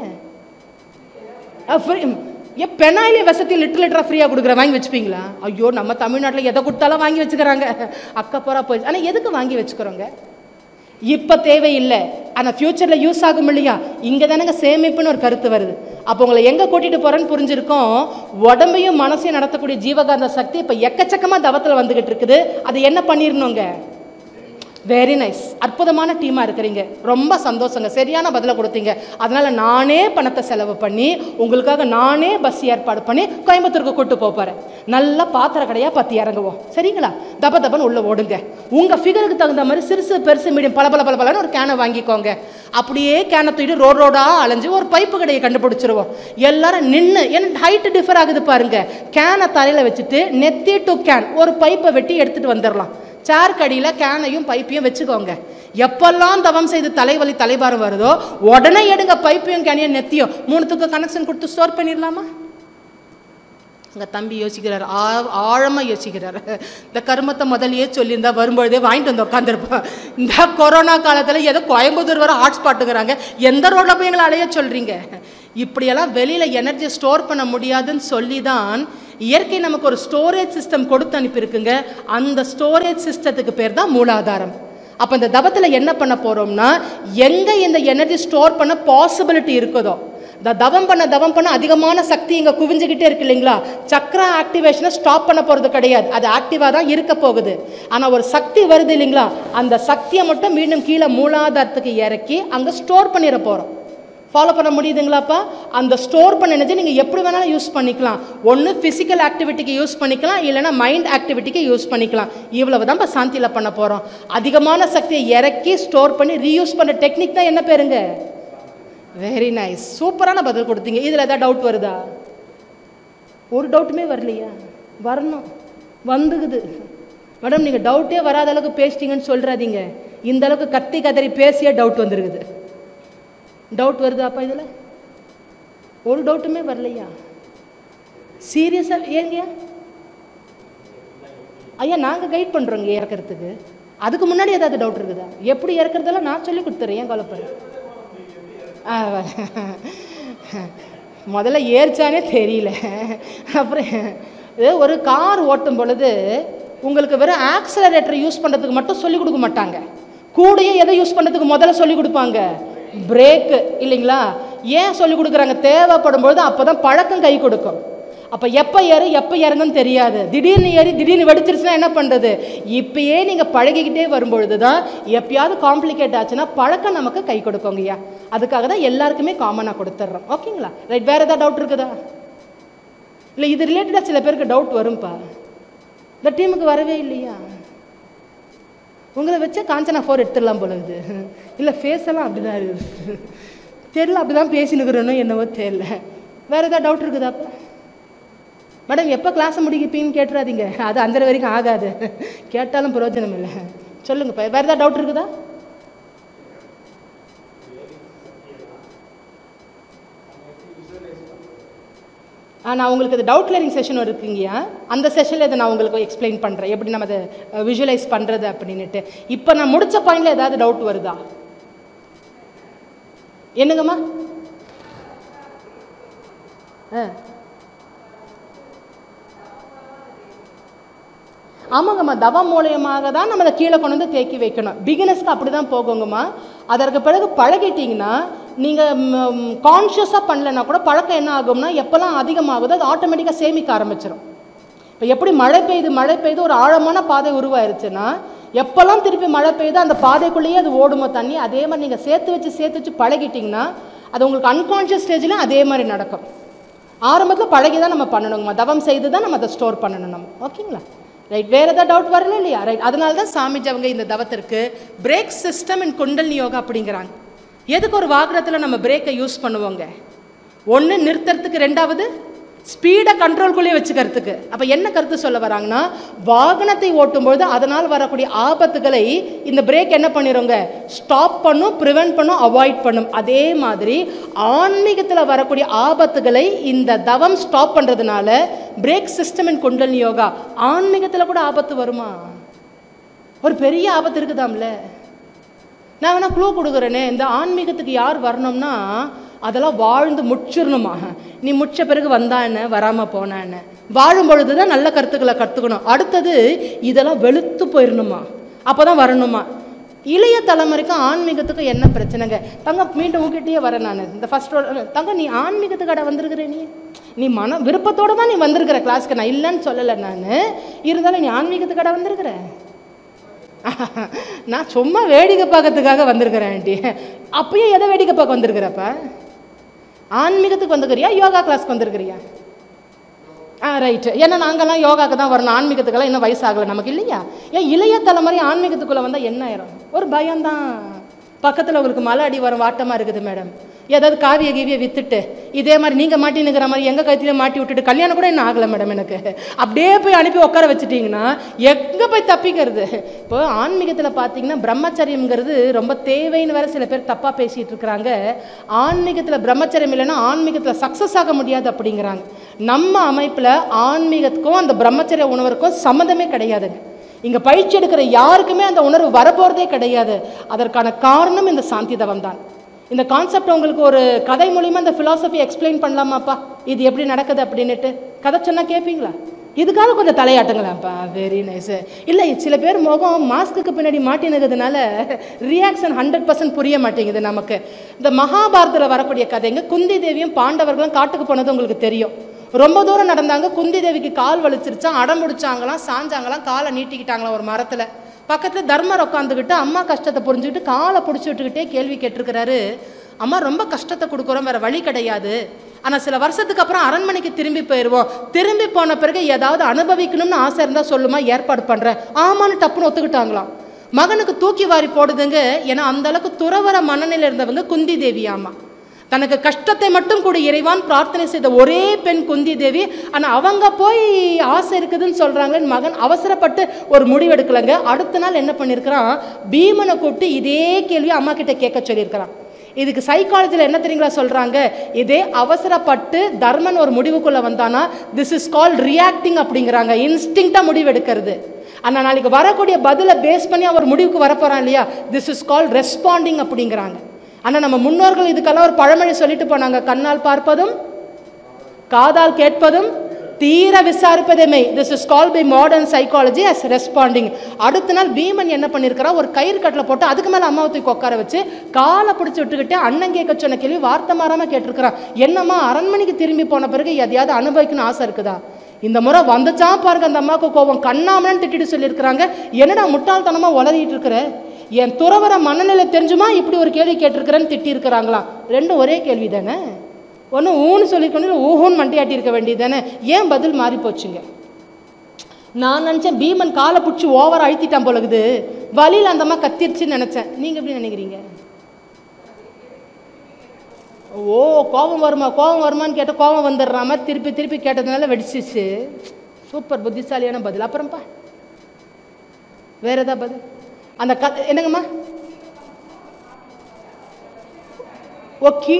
ஃப்ரீ ஏன் பெனாயிலே வசதி லிட்டர் லிட்டராக ஃப்ரீயாக கொடுக்குற வாங்கி வச்சுப்பீங்களா ஐயோ நம்ம தமிழ்நாட்டில் எதை கொடுத்தாலும் வாங்கி வச்சுக்கிறாங்க அக்கா போகிறா போய் ஆனால் எதுக்கு வாங்கி வச்சுக்கிறோங்க இப்போ தேவையில்லை ஆனால் ஃப்யூச்சரில் யூஸ் ஆகும் இல்லையா இங்கே தானேங்க சேமிப்புன்னு ஒரு கருத்து வருது அப்போ உங்களை எங்கே கூட்டிகிட்டு போகிறேன்னு புரிஞ்சிருக்கோம் உடம்பையும் மனசையும் நடத்தக்கூடிய ஜீவகாந்த சக்தி இப்போ எக்கச்சக்கமாக தவத்தில் வந்துக்கிட்டு இருக்குது அது என்ன பண்ணிடணுங்க வெரி நைஸ் அற்புதமான டீமாக இருக்கிறீங்க ரொம்ப சந்தோஷங்க சரியான பதிலை கொடுத்தீங்க அதனால் நானே பணத்தை செலவு பண்ணி உங்களுக்காக நானே பஸ் ஏற்பாடு பண்ணி கோயம்புத்தூருக்கு கூட்டு போக போகிறேன் நல்லா பாத்திர கடையாக பற்றி இறங்குவோம் சரிங்களா தப தபன்னு உள்ளே ஓடுங்க உங்கள் ஃபிகருக்கு தகுந்த மாதிரி சிறுசு பெருசு மீடியம் பல பல பல பலன்னு ஒரு கேனை வாங்கிக்கோங்க அப்படியே கேனை தூக்கிட்டு ரோட் ரோடாக அலைஞ்சு ஒரு பைப்பு கடையை கண்டுபிடிச்சிருவோம் எல்லாரும் நின்று ஏன்னா ஹைட்டு டிஃபர் ஆகுது பாருங்க கேனை தலையில் வச்சுட்டு நெத்தி டு கேன் ஒரு பைப்பை வெட்டி எடுத்துகிட்டு வந்துடலாம் சேர் கடியில் கேனையும் பைப்பையும் வச்சுக்கோங்க எப்பெல்லாம் தவம் செய்து தலைவலி தலைபாரம் வருதோ உடனே எடுங்க பைப்பையும் கேனையும் நெத்தியும் மூணுத்துக்கு கனெக்ஷன் கொடுத்து ஸ்டோர் பண்ணிடலாமா எங்கள் தம்பி யோசிக்கிறார் ஆ ஆழமாக யோசிக்கிறார் இந்த கருமத்தை முதல்லயே சொல்லியிருந்தா வரும்பொழுதே வாங்கிட்டு வந்து உட்காந்துருப்போம் இந்த கொரோனா காலத்தில் ஏதோ கோயம்புத்தூர் வர ஹாட்ஸ்பாட்டுங்கிறாங்க எந்த ரோட்டில் போய் எங்களை அலைய சொல்கிறீங்க இப்படியெல்லாம் வெளியில் எனர்ஜியை ஸ்டோர் பண்ண முடியாதுன்னு சொல்லி தான் இயற்கை நமக்கு ஒரு ஸ்டோரேஜ் சிஸ்டம் கொடுத்து அனுப்பியிருக்குங்க அந்த ஸ்டோரேஜ் சிஸ்டத்துக்கு பேர் தான் மூலாதாரம் அப்போ இந்த தவத்தில் என்ன பண்ண போகிறோம்னா எங்கே இந்த எனர்ஜி ஸ்டோர் பண்ண பாசிபிலிட்டி இருக்குதோ இந்த தவம் பண்ண தவம் பண்ண அதிகமான சக்தி இங்கே குவிஞ்சுக்கிட்டே இருக்கு இல்லைங்களா சக்கரா ஆக்டிவேஷனை ஸ்டாப் பண்ண போகிறது கிடையாது அது ஆக்டிவாக தான் இருக்க போகுது ஆனால் ஒரு சக்தி வருது இல்லைங்களா அந்த சக்தியை மட்டும் மீண்டும் கீழே மூலாதாரத்துக்கு இறக்கி அங்கே ஸ்டோர் பண்ணிட போகிறோம் ஃபாலோ பண்ண முடியுதுங்களாப்பா அந்த ஸ்டோர் பண்ண எனர்ஜி நீங்கள் எப்படி வேணாலும் யூஸ் பண்ணிக்கலாம் ஒன்று ஃபிசிக்கல் ஆக்டிவிட்டிக்கு யூஸ் பண்ணிக்கலாம் இல்லைன்னா மைண்ட் ஆக்டிவிட்டிக்கு யூஸ் பண்ணிக்கலாம் இவ்வளவு தான் இப்போ சாந்தியில் பண்ண போகிறோம் அதிகமான சக்தியை இறக்கி ஸ்டோர் பண்ணி ரீயூஸ் பண்ணுற டெக்னிக் தான் என்ன பேருங்க வெரி நைஸ் சூப்பரான பதில் கொடுத்தீங்க இதில் ஏதாவது டவுட் வருதா ஒரு டவுட்டுமே வரலையா வரணும் வந்துக்குது மேடம் நீங்கள் டவுட்டே வராத அளவுக்கு பேசிட்டீங்கன்னு சொல்கிறாதீங்க இந்த அளவுக்கு கத்தி கதறி பேசியே டவுட் வந்துருக்குது டவுட் வருதாப்பா இதில் ஒரு டவுட்டுமே வரலையா சீரியஸாக ஏங்க ஐயா நாங்கள் கைட் பண்ணுறோங்க இறக்கிறதுக்கு அதுக்கு முன்னாடி ஏதாவது டவுட் இருக்குதா எப்படி இறக்குறதெல்லாம் நான் சொல்லி கொடுத்துறேன் ஏன் கவலைப்படு ஆ, முதல்ல ஏறிச்சானே தெரியல அப்புறம் இது ஒரு கார் ஓட்டும் பொழுது உங்களுக்கு வெறும் ஆக்சலரேட்டர் யூஸ் பண்ணுறதுக்கு மட்டும் சொல்லிக் கொடுக்க மாட்டாங்க கூடயே எதை யூஸ் பண்ணுறதுக்கு முதல்ல சொல்லிக் கொடுப்பாங்க பிரேக்கு இல்லைங்களா ஏன் சொல்லிக் கொடுக்குறாங்க தேவைப்படும் பொழுது அப்போ தான் பழக்கம் கை கொடுக்கும் அப்போ எப்போ ஏறு எப்போ இறங்குன்னு தெரியாது திடீர்னு ஏறி திடீர்னு வெடிச்சிருச்சுன்னா என்ன பண்ணுறது இப்பயே நீங்கள் பழகிக்கிட்டே வரும்பொழுது தான் எப்பயாவது காம்ப்ளிகேட் ஆச்சுன்னா பழக்கம் நமக்கு கை கொடுக்குங்கய்யா அதுக்காக தான் எல்லாருக்குமே காமனாக கொடுத்துட்றோம் ஓகேங்களா ரைட் வேறு ஏதாவது டவுட் இருக்குதா இல்லை இது ரிலேட்டடாக சில பேருக்கு டவுட் வரும்ப்பா இந்த டீமுக்கு வரவே இல்லையா உங்களை வச்சா காஞ்சனா ஃபோர் எடுத்துடலாம் போல இது இல்லை ஃபேஸ் எல்லாம் அப்படி தான் இருக்குது தெரியல அப்படி தான் பேசினுக்கிறோன்னு என்னவோ தெரியல வேறு ஏதாவது டவுட் இருக்குதாப்பா மேடம் எப்போ கிளாஸை முடிக்கிப்பீன்னு கேட்டுறாதீங்க அது அந்த வரைக்கும் ஆகாது கேட்டாலும் பிரயோஜனம் இல்லை சொல்லுங்கப்பா வேறு ஏதாவது டவுட் இருக்குதா ஆ நான் உங்களுக்கு இது டவுட் கிளியரிங் செஷன் இருக்குங்கய்யா அந்த செஷனில் இதை நான் உங்களுக்கு எக்ஸ்பிளைன் பண்ணுறேன் எப்படி நம்ம அதை விஷுவலைஸ் பண்ணுறது அப்படின்னுட்டு இப்போ நான் முடிச்ச பாயிண்டில் ஏதாவது டவுட் வருதா என்னங்கம்மா ஆ ஆமாங்கம்மா தவம் மூலியமாக தான் நம்ம அதை கீழே கொண்டு வந்து தேக்கி வைக்கணும் பிகினர்ஸ்க்கு அப்படி தான் போகுங்கம்மா அதற்கு பிறகு பழகிட்டீங்கன்னா நீங்கள் கான்ஷியஸாக பண்ணலைன்னா கூட பழக்கம் என்ன ஆகும்னா எப்போல்லாம் அதிகமாகுதோ அது ஆட்டோமேட்டிக்காக சேமிக்க ஆரம்பிச்சிடும் இப்போ எப்படி மழை பெய்யுது மழை பெய்து ஒரு ஆழமான பாதை உருவாயிருச்சுன்னா எப்போல்லாம் திருப்பி மழை பெய்யுதோ அந்த பாதைக்குள்ளேயே அது ஓடுமோ தண்ணி அதே மாதிரி நீங்கள் சேர்த்து வச்சு சேர்த்து வச்சு பழகிட்டிங்கன்னா அது உங்களுக்கு அன்கான்ஷியஸ் ஸ்டேஜில் அதே மாதிரி நடக்கும் ஆரம்பத்தில் பழகி தான் நம்ம பண்ணணுங்கம்மா தவம் செய்து தான் நம்ம அதை ஸ்டோர் பண்ணணும் நம்ம ஓகேங்களா ரைட் வேறு ஏதாவது டவுட் வரல இல்லையா ரைட் அதனால தான் சாமிஜி அவங்க இந்த தவத்திற்கு பிரேக் சிஸ்டம் இன் குண்டல் யோகா அப்படிங்கிறாங்க எதுக்கு ஒரு வாகனத்தில் நம்ம பிரேக்கை யூஸ் பண்ணுவோங்க ஒன்று நிறுத்துறதுக்கு ரெண்டாவது ஸ்பீடை கண்ட்ரோல்குள்ளேயே வச்சுக்கிறதுக்கு அப்போ என்ன கருத்து சொல்ல வராங்கன்னா வாகனத்தை ஓட்டும்பொழுது அதனால் வரக்கூடிய ஆபத்துகளை இந்த பிரேக் என்ன பண்ணிடுங்க ஸ்டாப் பண்ணும் ப்ரிவென்ட் பண்ணும் அவாய்ட் பண்ணும் அதே மாதிரி ஆன்மீகத்தில் வரக்கூடிய ஆபத்துகளை இந்த தவம் ஸ்டாப் பண்ணுறதுனால break system in Kundalini yoga ஆன்மீகத்தில் கூட ஆபத்து வருமா ஒரு பெரிய ஆபத்து இருக்குதாம்ல நான் வேணா க்ளூ கொடுக்குறேனே இந்த ஆன்மீகத்துக்கு யார் வரணும்னா அதெல்லாம் வாழ்ந்து முச்சிடணுமா நீ முச்ச பிறகு வந்தா என்ன வராமல் போனா என்ன வாழும் பொழுது தான் நல்ல கருத்துக்களை கற்றுக்கணும் அடுத்தது இதெல்லாம் வெளுத்து போயிடணுமா அப்போ தான் வரணுமா இளைய தலைமுறைக்கும் ஆன்மீகத்துக்கும் என்ன பிரச்சனைங்க தங்க மீண்டும் உங்ககிட்டயே வரேன் நான் இந்த ஃபர்ஸ்ட் தங்க நீ ஆன்மீகத்துக்கடை வந்திருக்கிற நீ நீ மன விருப்பத்தோட தான் நீ வந்திருக்கிற கிளாஸ்க்கு நான் இல்லைன்னு சொல்லலை நான் இருந்தாலும் நீ ஆன்மீகத்துக்கடை வந்திருக்கிற நான் சும்மா வேடிக்கை பார்க்கறதுக்காக வந்திருக்கிறேன் ஆண்டி அப்பயும் எதை வேடிக்கை பார்க்க வந்திருக்கிறப்ப ஆன்மீகத்துக்கு வந்துக்கிறியா யோகா கிளாஸ்க்கு வந்திருக்கிறியா ஆ ரைட்டு ஏன்னா நாங்கள்லாம் யோகாக்கு தான் வரணும் ஆன்மீகத்துக்கெல்லாம் இன்னும் வயசாகலை நமக்கு இல்லையா ஏன் இளைய தலைமுறை ஆன்மீகத்துக்குள்ளே வந்தால் என்ன ஆயிரும் ஒரு பயம்தான் பக்கத்தில் உங்களுக்கு மலை அடி வரும் வாட்டமாக இருக்குது மேடம் ஏதாவது காவிய கீவிய வித்துட்டு இதே மாதிரி நீங்கள் மாட்டினுங்கிற மாதிரி எங்கள் கழுத்திலே மாட்டி விட்டுட்டு கல்யாணம் கூட என்ன ஆகலை மேடம் எனக்கு அப்படியே போய் அனுப்பி உட்கார வச்சுட்டிங்கன்னா எங்கே போய் தப்பிக்கிறது இப்போ ஆன்மீகத்தில் பார்த்தீங்கன்னா பிரம்மச்சரியம்ங்கிறது ரொம்ப தேவைன்னு வேற சில பேர் தப்பாக பேசிகிட்டு இருக்கிறாங்க ஆன்மீகத்தில் பிரம்மச்சரியம் இல்லைன்னா ஆன்மீகத்தில் சக்ஸஸ் ஆக முடியாது அப்படிங்கிறாங்க நம்ம அமைப்பில் ஆன்மீகத்துக்கும் அந்த பிரம்மச்சரிய உணவருக்கும் சம்மந்தமே கிடையாதுங்க இங்கே பயிற்சி எடுக்கிற யாருக்குமே அந்த உணர்வு வரப்போகிறதே கிடையாது அதற்கான காரணம் இந்த சாந்தி தவம் தான் இந்த கான்செப்ட் உங்களுக்கு ஒரு கதை மூலியமா இந்த ஃபிலாசபி எக்ஸ்பிளைன் பண்ணலாமாப்பா இது எப்படி நடக்குது அப்படின்னுட்டு கதை சொன்னால் கேட்பீங்களா இதுக்காக கொஞ்சம் தலையாட்டுங்களாப்பா வெரி நைஸ் இல்லை சில பேர் முகம் மாஸ்க்குக்கு பின்னாடி மாட்டினுக்கிறதுனால ரியாக்ஷன் ஹண்ட்ரட் பர்சன்ட் புரிய மாட்டேங்குது நமக்கு இந்த மகாபாரதத்தில் வரக்கூடிய கதைங்க குந்தி தேவியும் பாண்டவர்களும் காட்டுக்கு போனது உங்களுக்கு தெரியும் ரொம்ப தூரம் நடந்தாங்க குந்தி தேவிக்கு கால் வலிச்சிருச்சான் அடம் முடிச்சாங்களாம் சாஞ்சாங்களாம் காலை நீட்டிக்கிட்டாங்களாம் ஒரு மரத்தில் பக்கத்தில் தர்மர் உட்காந்துக்கிட்டு அம்மா கஷ்டத்தை புரிஞ்சுக்கிட்டு காலை பிடிச்சி விட்டுக்கிட்டே கேள்வி கேட்டிருக்கிறாரு அம்மா ரொம்ப கஷ்டத்தை கொடுக்குறோம் வேற வழி கிடையாது ஆனால் சில வருஷத்துக்கு அப்புறம் அரண்மனைக்கு திரும்பி போயிடுவோம் திரும்பி போன பிறகு ஏதாவது அனுபவிக்கணும்னு ஆசை இருந்தால் சொல்லுமா ஏற்பாடு பண்ணுறேன் ஆமான்னு டப்புன்னு ஒத்துக்கிட்டாங்களாம் மகனுக்கு தூக்கி வாரி போடுதுங்க ஏன்னா அந்த அளவுக்கு துறவர மனநிலை இருந்தவங்க குந்தி தேவி ஆமா தனக்கு கஷ்டத்தை மட்டும் கூட இறைவான் பிரார்த்தனை செய்த ஒரே பெண் குந்தி தேவி ஆனால் அவங்க போய் ஆசை இருக்குதுன்னு சொல்கிறாங்க மகன் அவசரப்பட்டு ஒரு முடிவெடுக்கலைங்க அடுத்த நாள் என்ன பண்ணியிருக்கிறான் பீமனை கூப்பிட்டு இதே கேள்வி அம்மா கிட்ட கேட்க சொல்லியிருக்கிறான் இதுக்கு சைக்காலஜியில் என்ன தெரியுங்களா சொல்கிறாங்க இதே அவசரப்பட்டு தர்மன் ஒரு முடிவுக்குள்ளே வந்தானா திஸ் இஸ் கால் ரியாக்டிங் அப்படிங்கிறாங்க இன்ஸ்டிங்டாக முடிவு எடுக்கிறது ஆனால் நாளைக்கு வரக்கூடிய பதிலை பேஸ் பண்ணி அவர் முடிவுக்கு வரப்போகிறான் இல்லையா திஸ் இஸ் கால் ரெஸ்பாண்டிங் அப்படிங்கிறாங்க ஆனால் நம்ம முன்னோர்கள் இதுக்கெல்லாம் ஒரு பழமொழி சொல்லிட்டு போனாங்க கண்ணால் பார்ப்பதும் காதால் கேட்பதும் தீர விசாரிப்பதுமே this is call by modern psychology as responding அடுத்த நாள் பீமன் என்ன பண்ணியிருக்கிறா ஒரு கயிறு கட்டில் போட்டு அதுக்கு மேலே அம்மாவை தூக்கி உட்கார வச்சு காலை பிடிச்சி விட்டுக்கிட்டு அண்ணன் கேட்க சொன்ன கேள்வி வார்த்தை மாறாமல் கேட்டிருக்கிறான் என்னம்மா அரண்மனைக்கு திரும்பி போன பிறகு எதையாவது அனுபவிக்கணும்னு ஆசை இருக்குதா இந்த முறை வந்துச்சா பாருங்க அந்த அம்மாவுக்கு கோபம் கண்ணாமலன்னு திட்டிட்டு சொல்லியிருக்கிறாங்க என்னடா முட்டாள்தனமாக உளறிட்டு இருக்கிற என் துறவர மனநிலை தெரிஞ்சுமா இப்படி ஒரு கேள்வி கேட்டிருக்கிறேன்னு திட்டி இருக்கிறாங்களாம் ரெண்டும் ஒரே கேள்வி தானே ஒன்று ஊன்னு சொல்லிக்கணும் ஊஹூன்னு மண்டையாட்டி இருக்க வேண்டியது தானே ஏன் பதில் மாறி போச்சுங்க நான் நினச்சேன் பீமன் காலை பிடிச்சி ஓவராக அழுத்திட்டான் போலகுது வழியில் அந்த அம்மா கத்திருச்சுன்னு நினச்சேன் நீங்கள் எப்படி நினைக்கிறீங்க ஓ கோபம் வருமா கோபம் வருமான்னு கேட்டால் கோபம் வந்துடுறாம திருப்பி திருப்பி கேட்டதுனால வெடிச்சிச்சு சூப்பர் புத்திசாலியான பதில் அப்புறம்ப்பா வேற ஏதாவது பதில் அந்த க என்னங்கம்மா ஓகே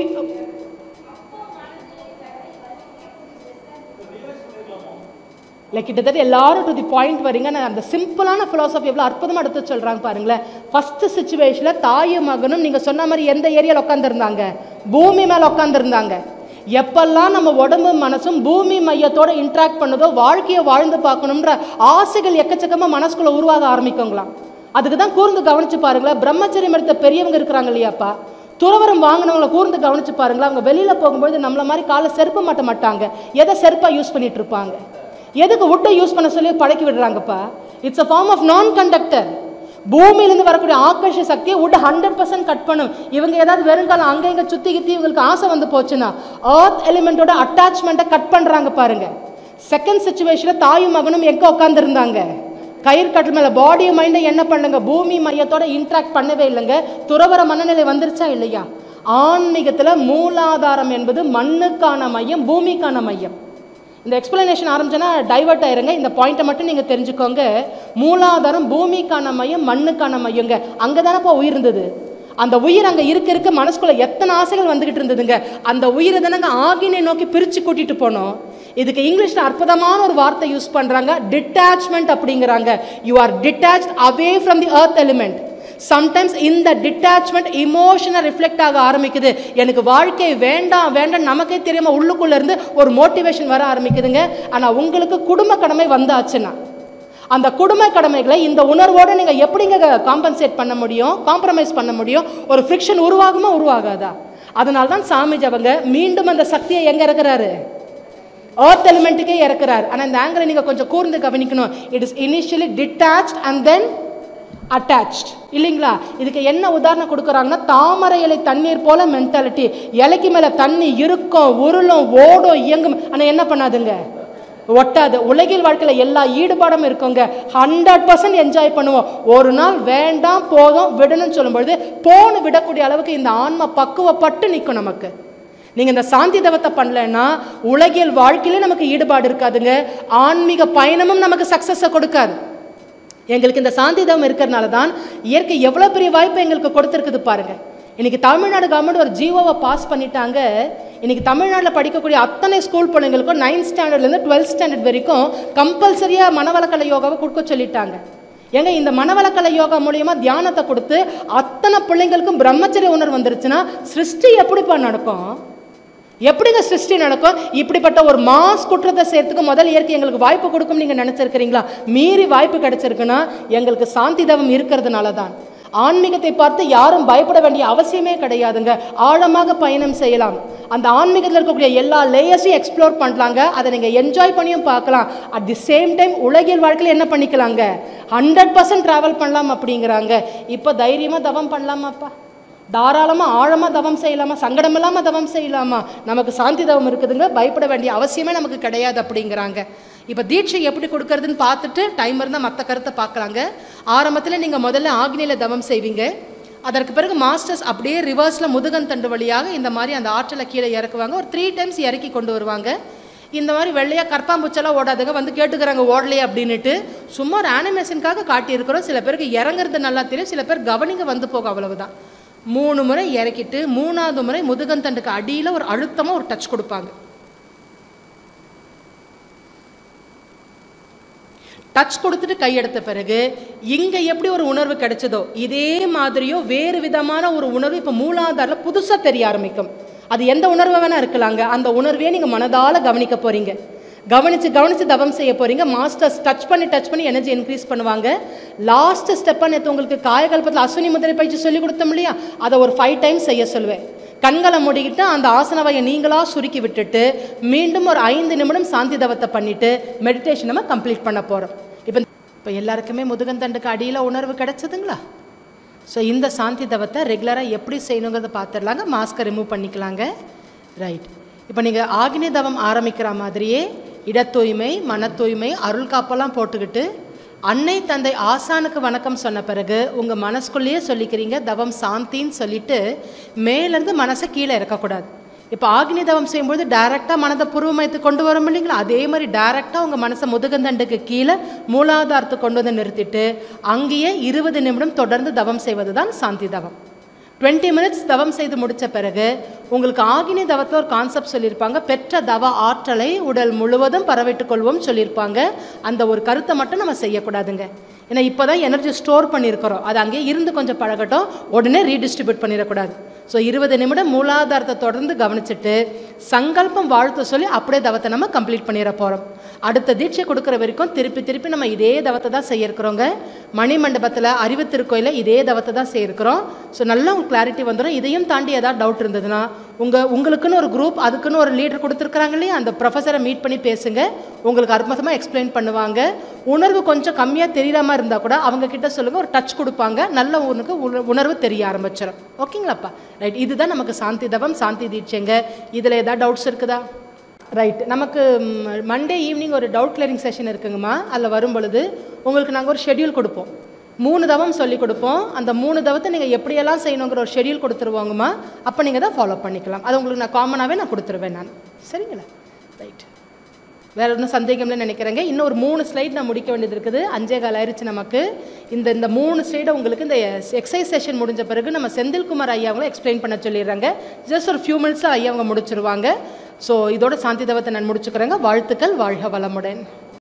இல்லை கிட்டத்தட்ட எல்லாரும் டு தி பாயிண்ட் வரீங்க நான் அந்த சிம்பிளான philosophy எவ்வளோ அற்புதமாக எடுத்து சொல்கிறாங்க பாருங்களேன் ஃபஸ்ட்டு சுச்சுவேஷனில் தாயும் மகனும் நீங்கள் சொன்ன மாதிரி எந்த ஏரியாவில் உட்காந்துருந்தாங்க பூமி மேலே உட்காந்துருந்தாங்க எப்பெல்லாம் நம்ம உடம்பு மனசும் பூமி மையத்தோட இன்ட்ராக்ட் பண்ணுதோ வாழ்க்கையை வாழ்ந்து பார்க்கணுன்ற ஆசைகள் எக்கச்சக்கமாக மனசுக்குள்ள உருவாக ஆரம்பிக்குங்களாம் அதுக்கு தான் கூர்ந்து கவனிச்சு பாருங்களேன் பிரம்மச்சரியம் எடுத்த பெரியவங்க இருக்கிறாங்க இல்லையாப்பா துறவரம் வாங்கினவங்களை கூர்ந்து கவனிச்சு பாருங்களேன் அவங்க வெளியில போகும்போது நம்மள மாதிரி காலை செருப்பு மாட்ட மாட்டாங்க எதை செருப்பா யூஸ் பண்ணிட்டு இருப்பாங்க எதுக்கு வுட்டை யூஸ் பண்ண சொல்லி பழக்கி விடுறாங்கப்பா it's a form of non conductor பூமியிலேருந்து வரக்கூடிய ஆக்கர்ஷ சக்தியை வுட் ஹண்ட்ரட் பர்சன்ட் கட் பண்ணும் இவங்க ஏதாவது வெறுங்காலம் அங்கே இங்கே சுற்றி கித்தி இவங்களுக்கு ஆசை வந்து போச்சுன்னா earth எலிமெண்ட்டோட அட்டாச்மெண்ட்டை கட் பண்ணுறாங்க பாருங்க செகண்ட் சுச்சுவேஷனில் தாயும் மகனும் எங்கே உட்காந்துருந்தாங்க கயிறு கட்டு மேலே பாடியும் மைண்டை என்ன பண்ணுங்க பூமி மையத்தோட இன்ட்ராக்ட் பண்ணவே இல்லைங்க துறவர மனநிலை வந்துருச்சா இல்லையா ஆன்மீகத்தில் மூலாதாரம் என்பது மண்ணுக்கான மையம் பூமிக்கான மையம் இந்த எக்ஸ்பிளனேஷன் ஆரம்பிச்சேன்னா டைவர்ட் ஆயிருங்க இந்த பாயிண்ட்டை மட்டும் நீங்கள் தெரிஞ்சுக்கோங்க மூலாதாரம் பூமிக்கான மையம் மண்ணுக்கான மையங்க அங்கே தானப்பா உயிர் இருந்தது அந்த உயிர் அங்கே இருக்க இருக்க மனசுக்குள்ள எத்தனை ஆசைகள் வந்துகிட்டு இருந்ததுங்க அந்த உயிரை தானங்க ஆகினை நோக்கி பிரித்து கூட்டிட்டு போனோம் இதுக்கு இங்கிலீஷ்ல அற்புதமான ஒரு வார்த்தை யூஸ் பண்றாங்க டிட்டாச்மெண்ட் அப்படிங்கிறாங்க you are detached away from the earth element sometimes இந்த டிட்டாச்மெண்ட் இமோஷனை ரிஃப்ளெக்ட் ஆக ஆரம்பிக்குது எனக்கு வாழ்க்கை வேண்டாம் வேண்டாம் நமக்கே தெரியாம உள்ளுக்குள்ள இருந்து ஒரு மோட்டிவேஷன் வர ஆரம்பிக்குதுங்க ஆனா உங்களுக்கு குடும்ப கடமை வந்தாச்சுன்னா அந்த குடும்ப கடமைகளை இந்த உணர்வோட நீங்க எப்படிங்க காம்பன்சேட் பண்ண முடியும் காம்ப்ரமைஸ் பண்ண முடியும் ஒரு ஃப்ரிக்ஷன் உருவாகுமா உருவாகாதா அதனால தான் சாமிஜி அவங்க மீண்டும் அந்த சக்தியை எங்க இருக்கிறாரு earth எலிமெண்ட்டுக்கே இறக்குறார் ஆனால் இந்த ஆங்கிளை நீங்கள் கொஞ்சம் கூர்ந்து கவனிக்கணும் it is initially detached and then attached இல்லைங்களா இதுக்கு என்ன உதாரணம் கொடுக்குறாங்கன்னா தாமரை இலை தண்ணீர் போல மென்டாலிட்டி இலைக்கு மேலே தண்ணி இருக்கும் உருளும் ஓடும் இயங்கும் ஆனால் என்ன பண்ணாதுங்க ஒட்டாது உலகில் வாழ்க்கையில் எல்லா ஈடுபாடும் இருக்குங்க ஹண்ட்ரட் பர்சன்ட் என்ஜாய் பண்ணுவோம் ஒரு நாள் வேண்டாம் போதும் விடணும்னு சொல்லும்பொழுது போன்னு விடக்கூடிய அளவுக்கு இந்த ஆன்மா பக்குவப்பட்டு நிற்கும் நமக்கு நீங்கள் இந்த சாந்தி தவத்தை பண்ணலைன்னா உலகியல் வாழ்க்கையில நமக்கு ஈடுபாடு இருக்காதுங்க ஆன்மீக பயணமும் நமக்கு சக்ஸஸை கொடுக்காது எங்களுக்கு இந்த சாந்தி தவம் இருக்கிறதுனால தான் இயற்கை எவ்வளோ பெரிய வாய்ப்பு எங்களுக்கு கொடுத்துருக்குது பாருங்க இன்னைக்கு தமிழ்நாடு கவர்மெண்ட் ஒரு ஜிஓவை பாஸ் பண்ணிட்டாங்க இன்னைக்கு தமிழ்நாட்டில் படிக்கக்கூடிய அத்தனை ஸ்கூல் பிள்ளைங்களுக்கும் நைன்த் ஸ்டாண்டர்ட்லேருந்து டுவெல்த் ஸ்டாண்டர்ட் வரைக்கும் கம்பல்சரியாக மனவளக்கலை யோகாவை கொடுக்க சொல்லிட்டாங்க ஏங்க இந்த மனவளக்கலை யோகா மூலியமா தியானத்தை கொடுத்து அத்தனை பிள்ளைங்களுக்கும் பிரம்மச்சரிய உணர்வு வந்துருச்சுன்னா சிருஷ்டி எப்படிப்பா நடக்கும் எப்படிங்க சிருஷ்டி நடக்கும் இப்படிப்பட்ட ஒரு மாஸ் குற்றத்தை செய்யறதுக்கு முதல் இயற்கை எங்களுக்கு வாய்ப்பு கொடுக்கும் நீங்க நினைச்சிருக்கிறீங்களா மீறி வாய்ப்பு கிடைச்சிருக்குன்னா எங்களுக்கு சாந்தி தவம் இருக்கிறதுனால தான் ஆன்மீகத்தை பார்த்து யாரும் பயப்பட வேண்டிய அவசியமே கிடையாதுங்க ஆழமாக பயணம் செய்யலாம் அந்த ஆன்மீகத்தில் இருக்கக்கூடிய எல்லா லேயர்ஸையும் எக்ஸ்ப்ளோர் பண்ணலாங்க அதை நீங்கள் என்ஜாய் பண்ணியும் பார்க்கலாம் அட் தி சேம் டைம் உலகியல் வாழ்க்கையில் என்ன பண்ணிக்கலாங்க ஹண்ட்ரட் பர்சன்ட் ட்ராவல் பண்ணலாம் அப்படிங்கிறாங்க இப்போ தைரியமாக தவம் பண்ணலாமாப்பா தாராளமாக ஆழமாக தவம் செய்யலாமா சங்கடம் இல்லாமல் தவம் செய்யலாமா நமக்கு சாந்தி தவம் இருக்குதுங்க பயப்பட வேண்டிய அவசியமே நமக்கு கிடையாது அப்படிங்கிறாங்க இப்போ தீட்சை எப்படி கொடுக்கறதுன்னு பார்த்துட்டு டைம் இருந்தால் மற்ற கருத்தை பார்க்கலாங்க ஆரம்பத்தில் நீங்கள் முதல்ல ஆக்னியில் தவம் செய்வீங்க அதற்கு பிறகு மாஸ்டர்ஸ் அப்படியே ரிவர்ஸில் முதுகன் தண்டு வழியாக இந்த மாதிரி அந்த ஆற்றலை கீழே இறக்குவாங்க ஒரு த்ரீ டைம்ஸ் இறக்கி கொண்டு வருவாங்க இந்த மாதிரி வெள்ளையாக கற்பாம்பூச்செல்லாம் ஓடாதுங்க வந்து கேட்டுக்கிறாங்க ஓடலையே அப்படின்னுட்டு சும்மா ஒரு ஆனிமேஷனுக்காக காட்டியிருக்கிறோம் சில பேருக்கு இறங்குறது நல்லா தெரியும் சில பேர் கவனிங்க வந்து போக அவ்வளவுதான் மூணு முறை இறக்கிட்டு மூணாவது முறை முதுகன் தண்டுக்கு அடியில் ஒரு அழுத்தமாக ஒரு டச் கொடுப்பாங்க டச் கொடுத்துட்டு கையெடுத்த பிறகு இங்க எப்படி ஒரு உணர்வு கிடைச்சதோ இதே மாதிரியோ வேறு விதமான ஒரு உணர்வு இப்போ மூலாதாரில் புதுசா தெரிய ஆரம்பிக்கும் அது எந்த உணர்வு வேணா இருக்கலாங்க அந்த உணர்வையே நீங்க மனதால கவனிக்க போறீங்க கவனிச்சு கவனிச்சு தவம் செய்ய போறீங்க மாஸ்டர்ஸ் டச் பண்ணி டச் பண்ணி எனர்ஜி இன்க்ரீஸ் பண்ணுவாங்க லாஸ்ட் ஸ்டெப்பாக நேற்று உங்களுக்கு காயகல்பத்தில் அஸ்வினி முதிரை பயிற்சி சொல்லி கொடுத்தோம் இல்லையா அதை ஒரு ஃபைவ் டைம்ஸ் செய்ய சொல்லுவேன் கண்களை மூடிக்கிட்டு அந்த ஆசனவையை நீங்களா சுருக்கி விட்டுட்டு மீண்டும் ஒரு ஐந்து நிமிடம் சாந்தி தவத்தை பண்ணிட்டு மெடிடேஷன் நம்ம கம்ப்ளீட் பண்ண போறோம் இப்போ இப்போ எல்லாருக்குமே முதுகந்தண்டுக்கு அடியில் உணர்வு கிடைச்சதுங்களா ஸோ இந்த சாந்தி தவத்தை ரெகுலராக எப்படி செய்யணுங்கிறத பார்த்துடலாங்க மாஸ்க்கை ரிமூவ் பண்ணிக்கலாங்க ரைட் இப்போ நீங்கள் ஆக்னி தவம் ஆரம்பிக்கிற மாதிரியே இடத் தூய்மை மன தூய்மை அருள் காப்பெல்லாம் போட்டுக்கிட்டு அன்னை தந்தை ஆசானுக்கு வணக்கம் சொன்ன பிறகு உங்கள் மனசுக்குள்ளேயே சொல்லிக்கிறீங்க தவம் சாந்தின்னு சொல்லிட்டு மேலேருந்து மனசை கீழே இறக்கக்கூடாது இப்போ ஆக்னி தவம் செய்யும்போது டைரெக்டாக மனதை பூர்வமயத்துக்கு கொண்டு வரோம் இல்லைங்களா அதே மாதிரி டைரெக்டாக உங்கள் மனசை முதுகந்தண்டுக்கு கீழே மூலாதாரத்துக்கு கொண்டு வந்து நிறுத்திட்டு அங்கேயே இருபது நிமிடம் தொடர்ந்து தவம் செய்வது தான் சாந்தி தவம் டுவெண்ட்டி மினிட்ஸ் தவம் செய்து முடித்த பிறகு உங்களுக்கு ஆகினி தவத்தில் ஒரு கான்செப்ட் சொல்லியிருப்பாங்க பெற்ற தவ ஆற்றலை உடல் முழுவதும் பரவிட்டுக் கொள்வோம் சொல்லியிருப்பாங்க அந்த ஒரு கருத்தை மட்டும் நம்ம செய்யக்கூடாதுங்க ஏன்னா இப்போ தான் எனர்ஜி ஸ்டோர் பண்ணியிருக்கிறோம் அது அங்கேயே இருந்து கொஞ்சம் பழகட்டும் உடனே ரீடிஸ்ட்ரிபியூட் பண்ணிடக்கூடாது ஸோ இருபது நிமிடம் மூலாதாரத்தை தொடர்ந்து கவனிச்சுட்டு சங்கல்பம் வாழ்த்து சொல்லி அப்படியே தவத்தை நம்ம கம்ப்ளீட் பண்ணிட போகிறோம் அடுத்த தீட்சை கொடுக்குற வரைக்கும் திருப்பி திருப்பி நம்ம இதே தவத்தை தான் செய்ய இருக்கிறோங்க மணி மண்டபத்தில் அறிவு திருக்கோயில இதே தவத்தை தான் செய்யிருக்கிறோம் ஸோ நல்லா உங்களுக்கு கிளாரிட்டி வந்துடும் இதையும் தாண்டி ஏதாவது டவுட் இருந்ததுன்னா உங்கள் உங்களுக்குன்னு ஒரு குரூப் அதுக்குன்னு ஒரு லீடர் கொடுத்துருக்குறாங்க இல்லையா அந்த ப்ரொஃபஸரை மீட் பண்ணி பேசுங்க உங்களுக்கு அற்புதமாக எக்ஸ்பிளைன் பண்ணுவாங்க உணர்வு கொஞ்சம் கம்மியாக தெரியாம மாதிரி இருந்தால் கூட அவங்க கிட்ட சொல்லுங்கள் ஒரு டச் கொடுப்பாங்க நல்ல உனக்கு உண- உணர்வு தெரிய ஆரம்பிச்சிடும் ஓகேங்களாப்பா ரைட் இதுதான் நமக்கு சாந்தி தவம் சாந்தி தீட்சைங்க இதில் ஏதாவது டவுட்ஸ் இருக்குதா ரைட் நமக்கு மண்டே ஈவினிங் ஒரு டவுட் கிளியரிங் செஷன் இருக்குங்கம்மா அதில் வரும் பொழுது உங்களுக்கு நாங்கள் ஒரு ஷெட்யூல் கொடுப்போம் மூணு தவம் சொல்லி கொடுப்போம் அந்த மூணு தவத்தை நீங்கள் எப்படியெல்லாம் செய்யணுங்கிற ஒரு ஷெட்யூல் கொடுத்துருவாங்கம்மா அப்போ நீங்கள் தான் ஃபாலோ பண்ணிக்கலாம் அது உங்களுக்கு நான் காமனாகவே நான் கொடுத்துருவேன் நான் சரிங்களா ரைட் வேற ஒன்றும் சந்தேகம்ல நினைக்கிறேங்க இன்னும் ஒரு மூணு ஸ்லைட் நான் முடிக்க வேண்டியது இருக்குது அஞ்சே கால் ஆயிருச்சு நமக்கு இந்த இந்த மூணு ஸ்லைடை உங்களுக்கு இந்த எக்ஸசைஸ் செஷன் முடிஞ்ச பிறகு நம்ம செந்தில்குமார் ஐயா அவங்களும் எக்ஸ்பிளைன் பண்ண சொல்லிடுறாங்க ஜஸ்ட் ஒரு ஃபியூ மினிட்ஸில் ஐயா அவங்க முடிச்சிருவாங்க ஸோ இதோட சாந்தி தவத்தை நான் முடிச்சுக்கிறேங்க வாழ்த்துக்கள் வாழ்க வளமுடன்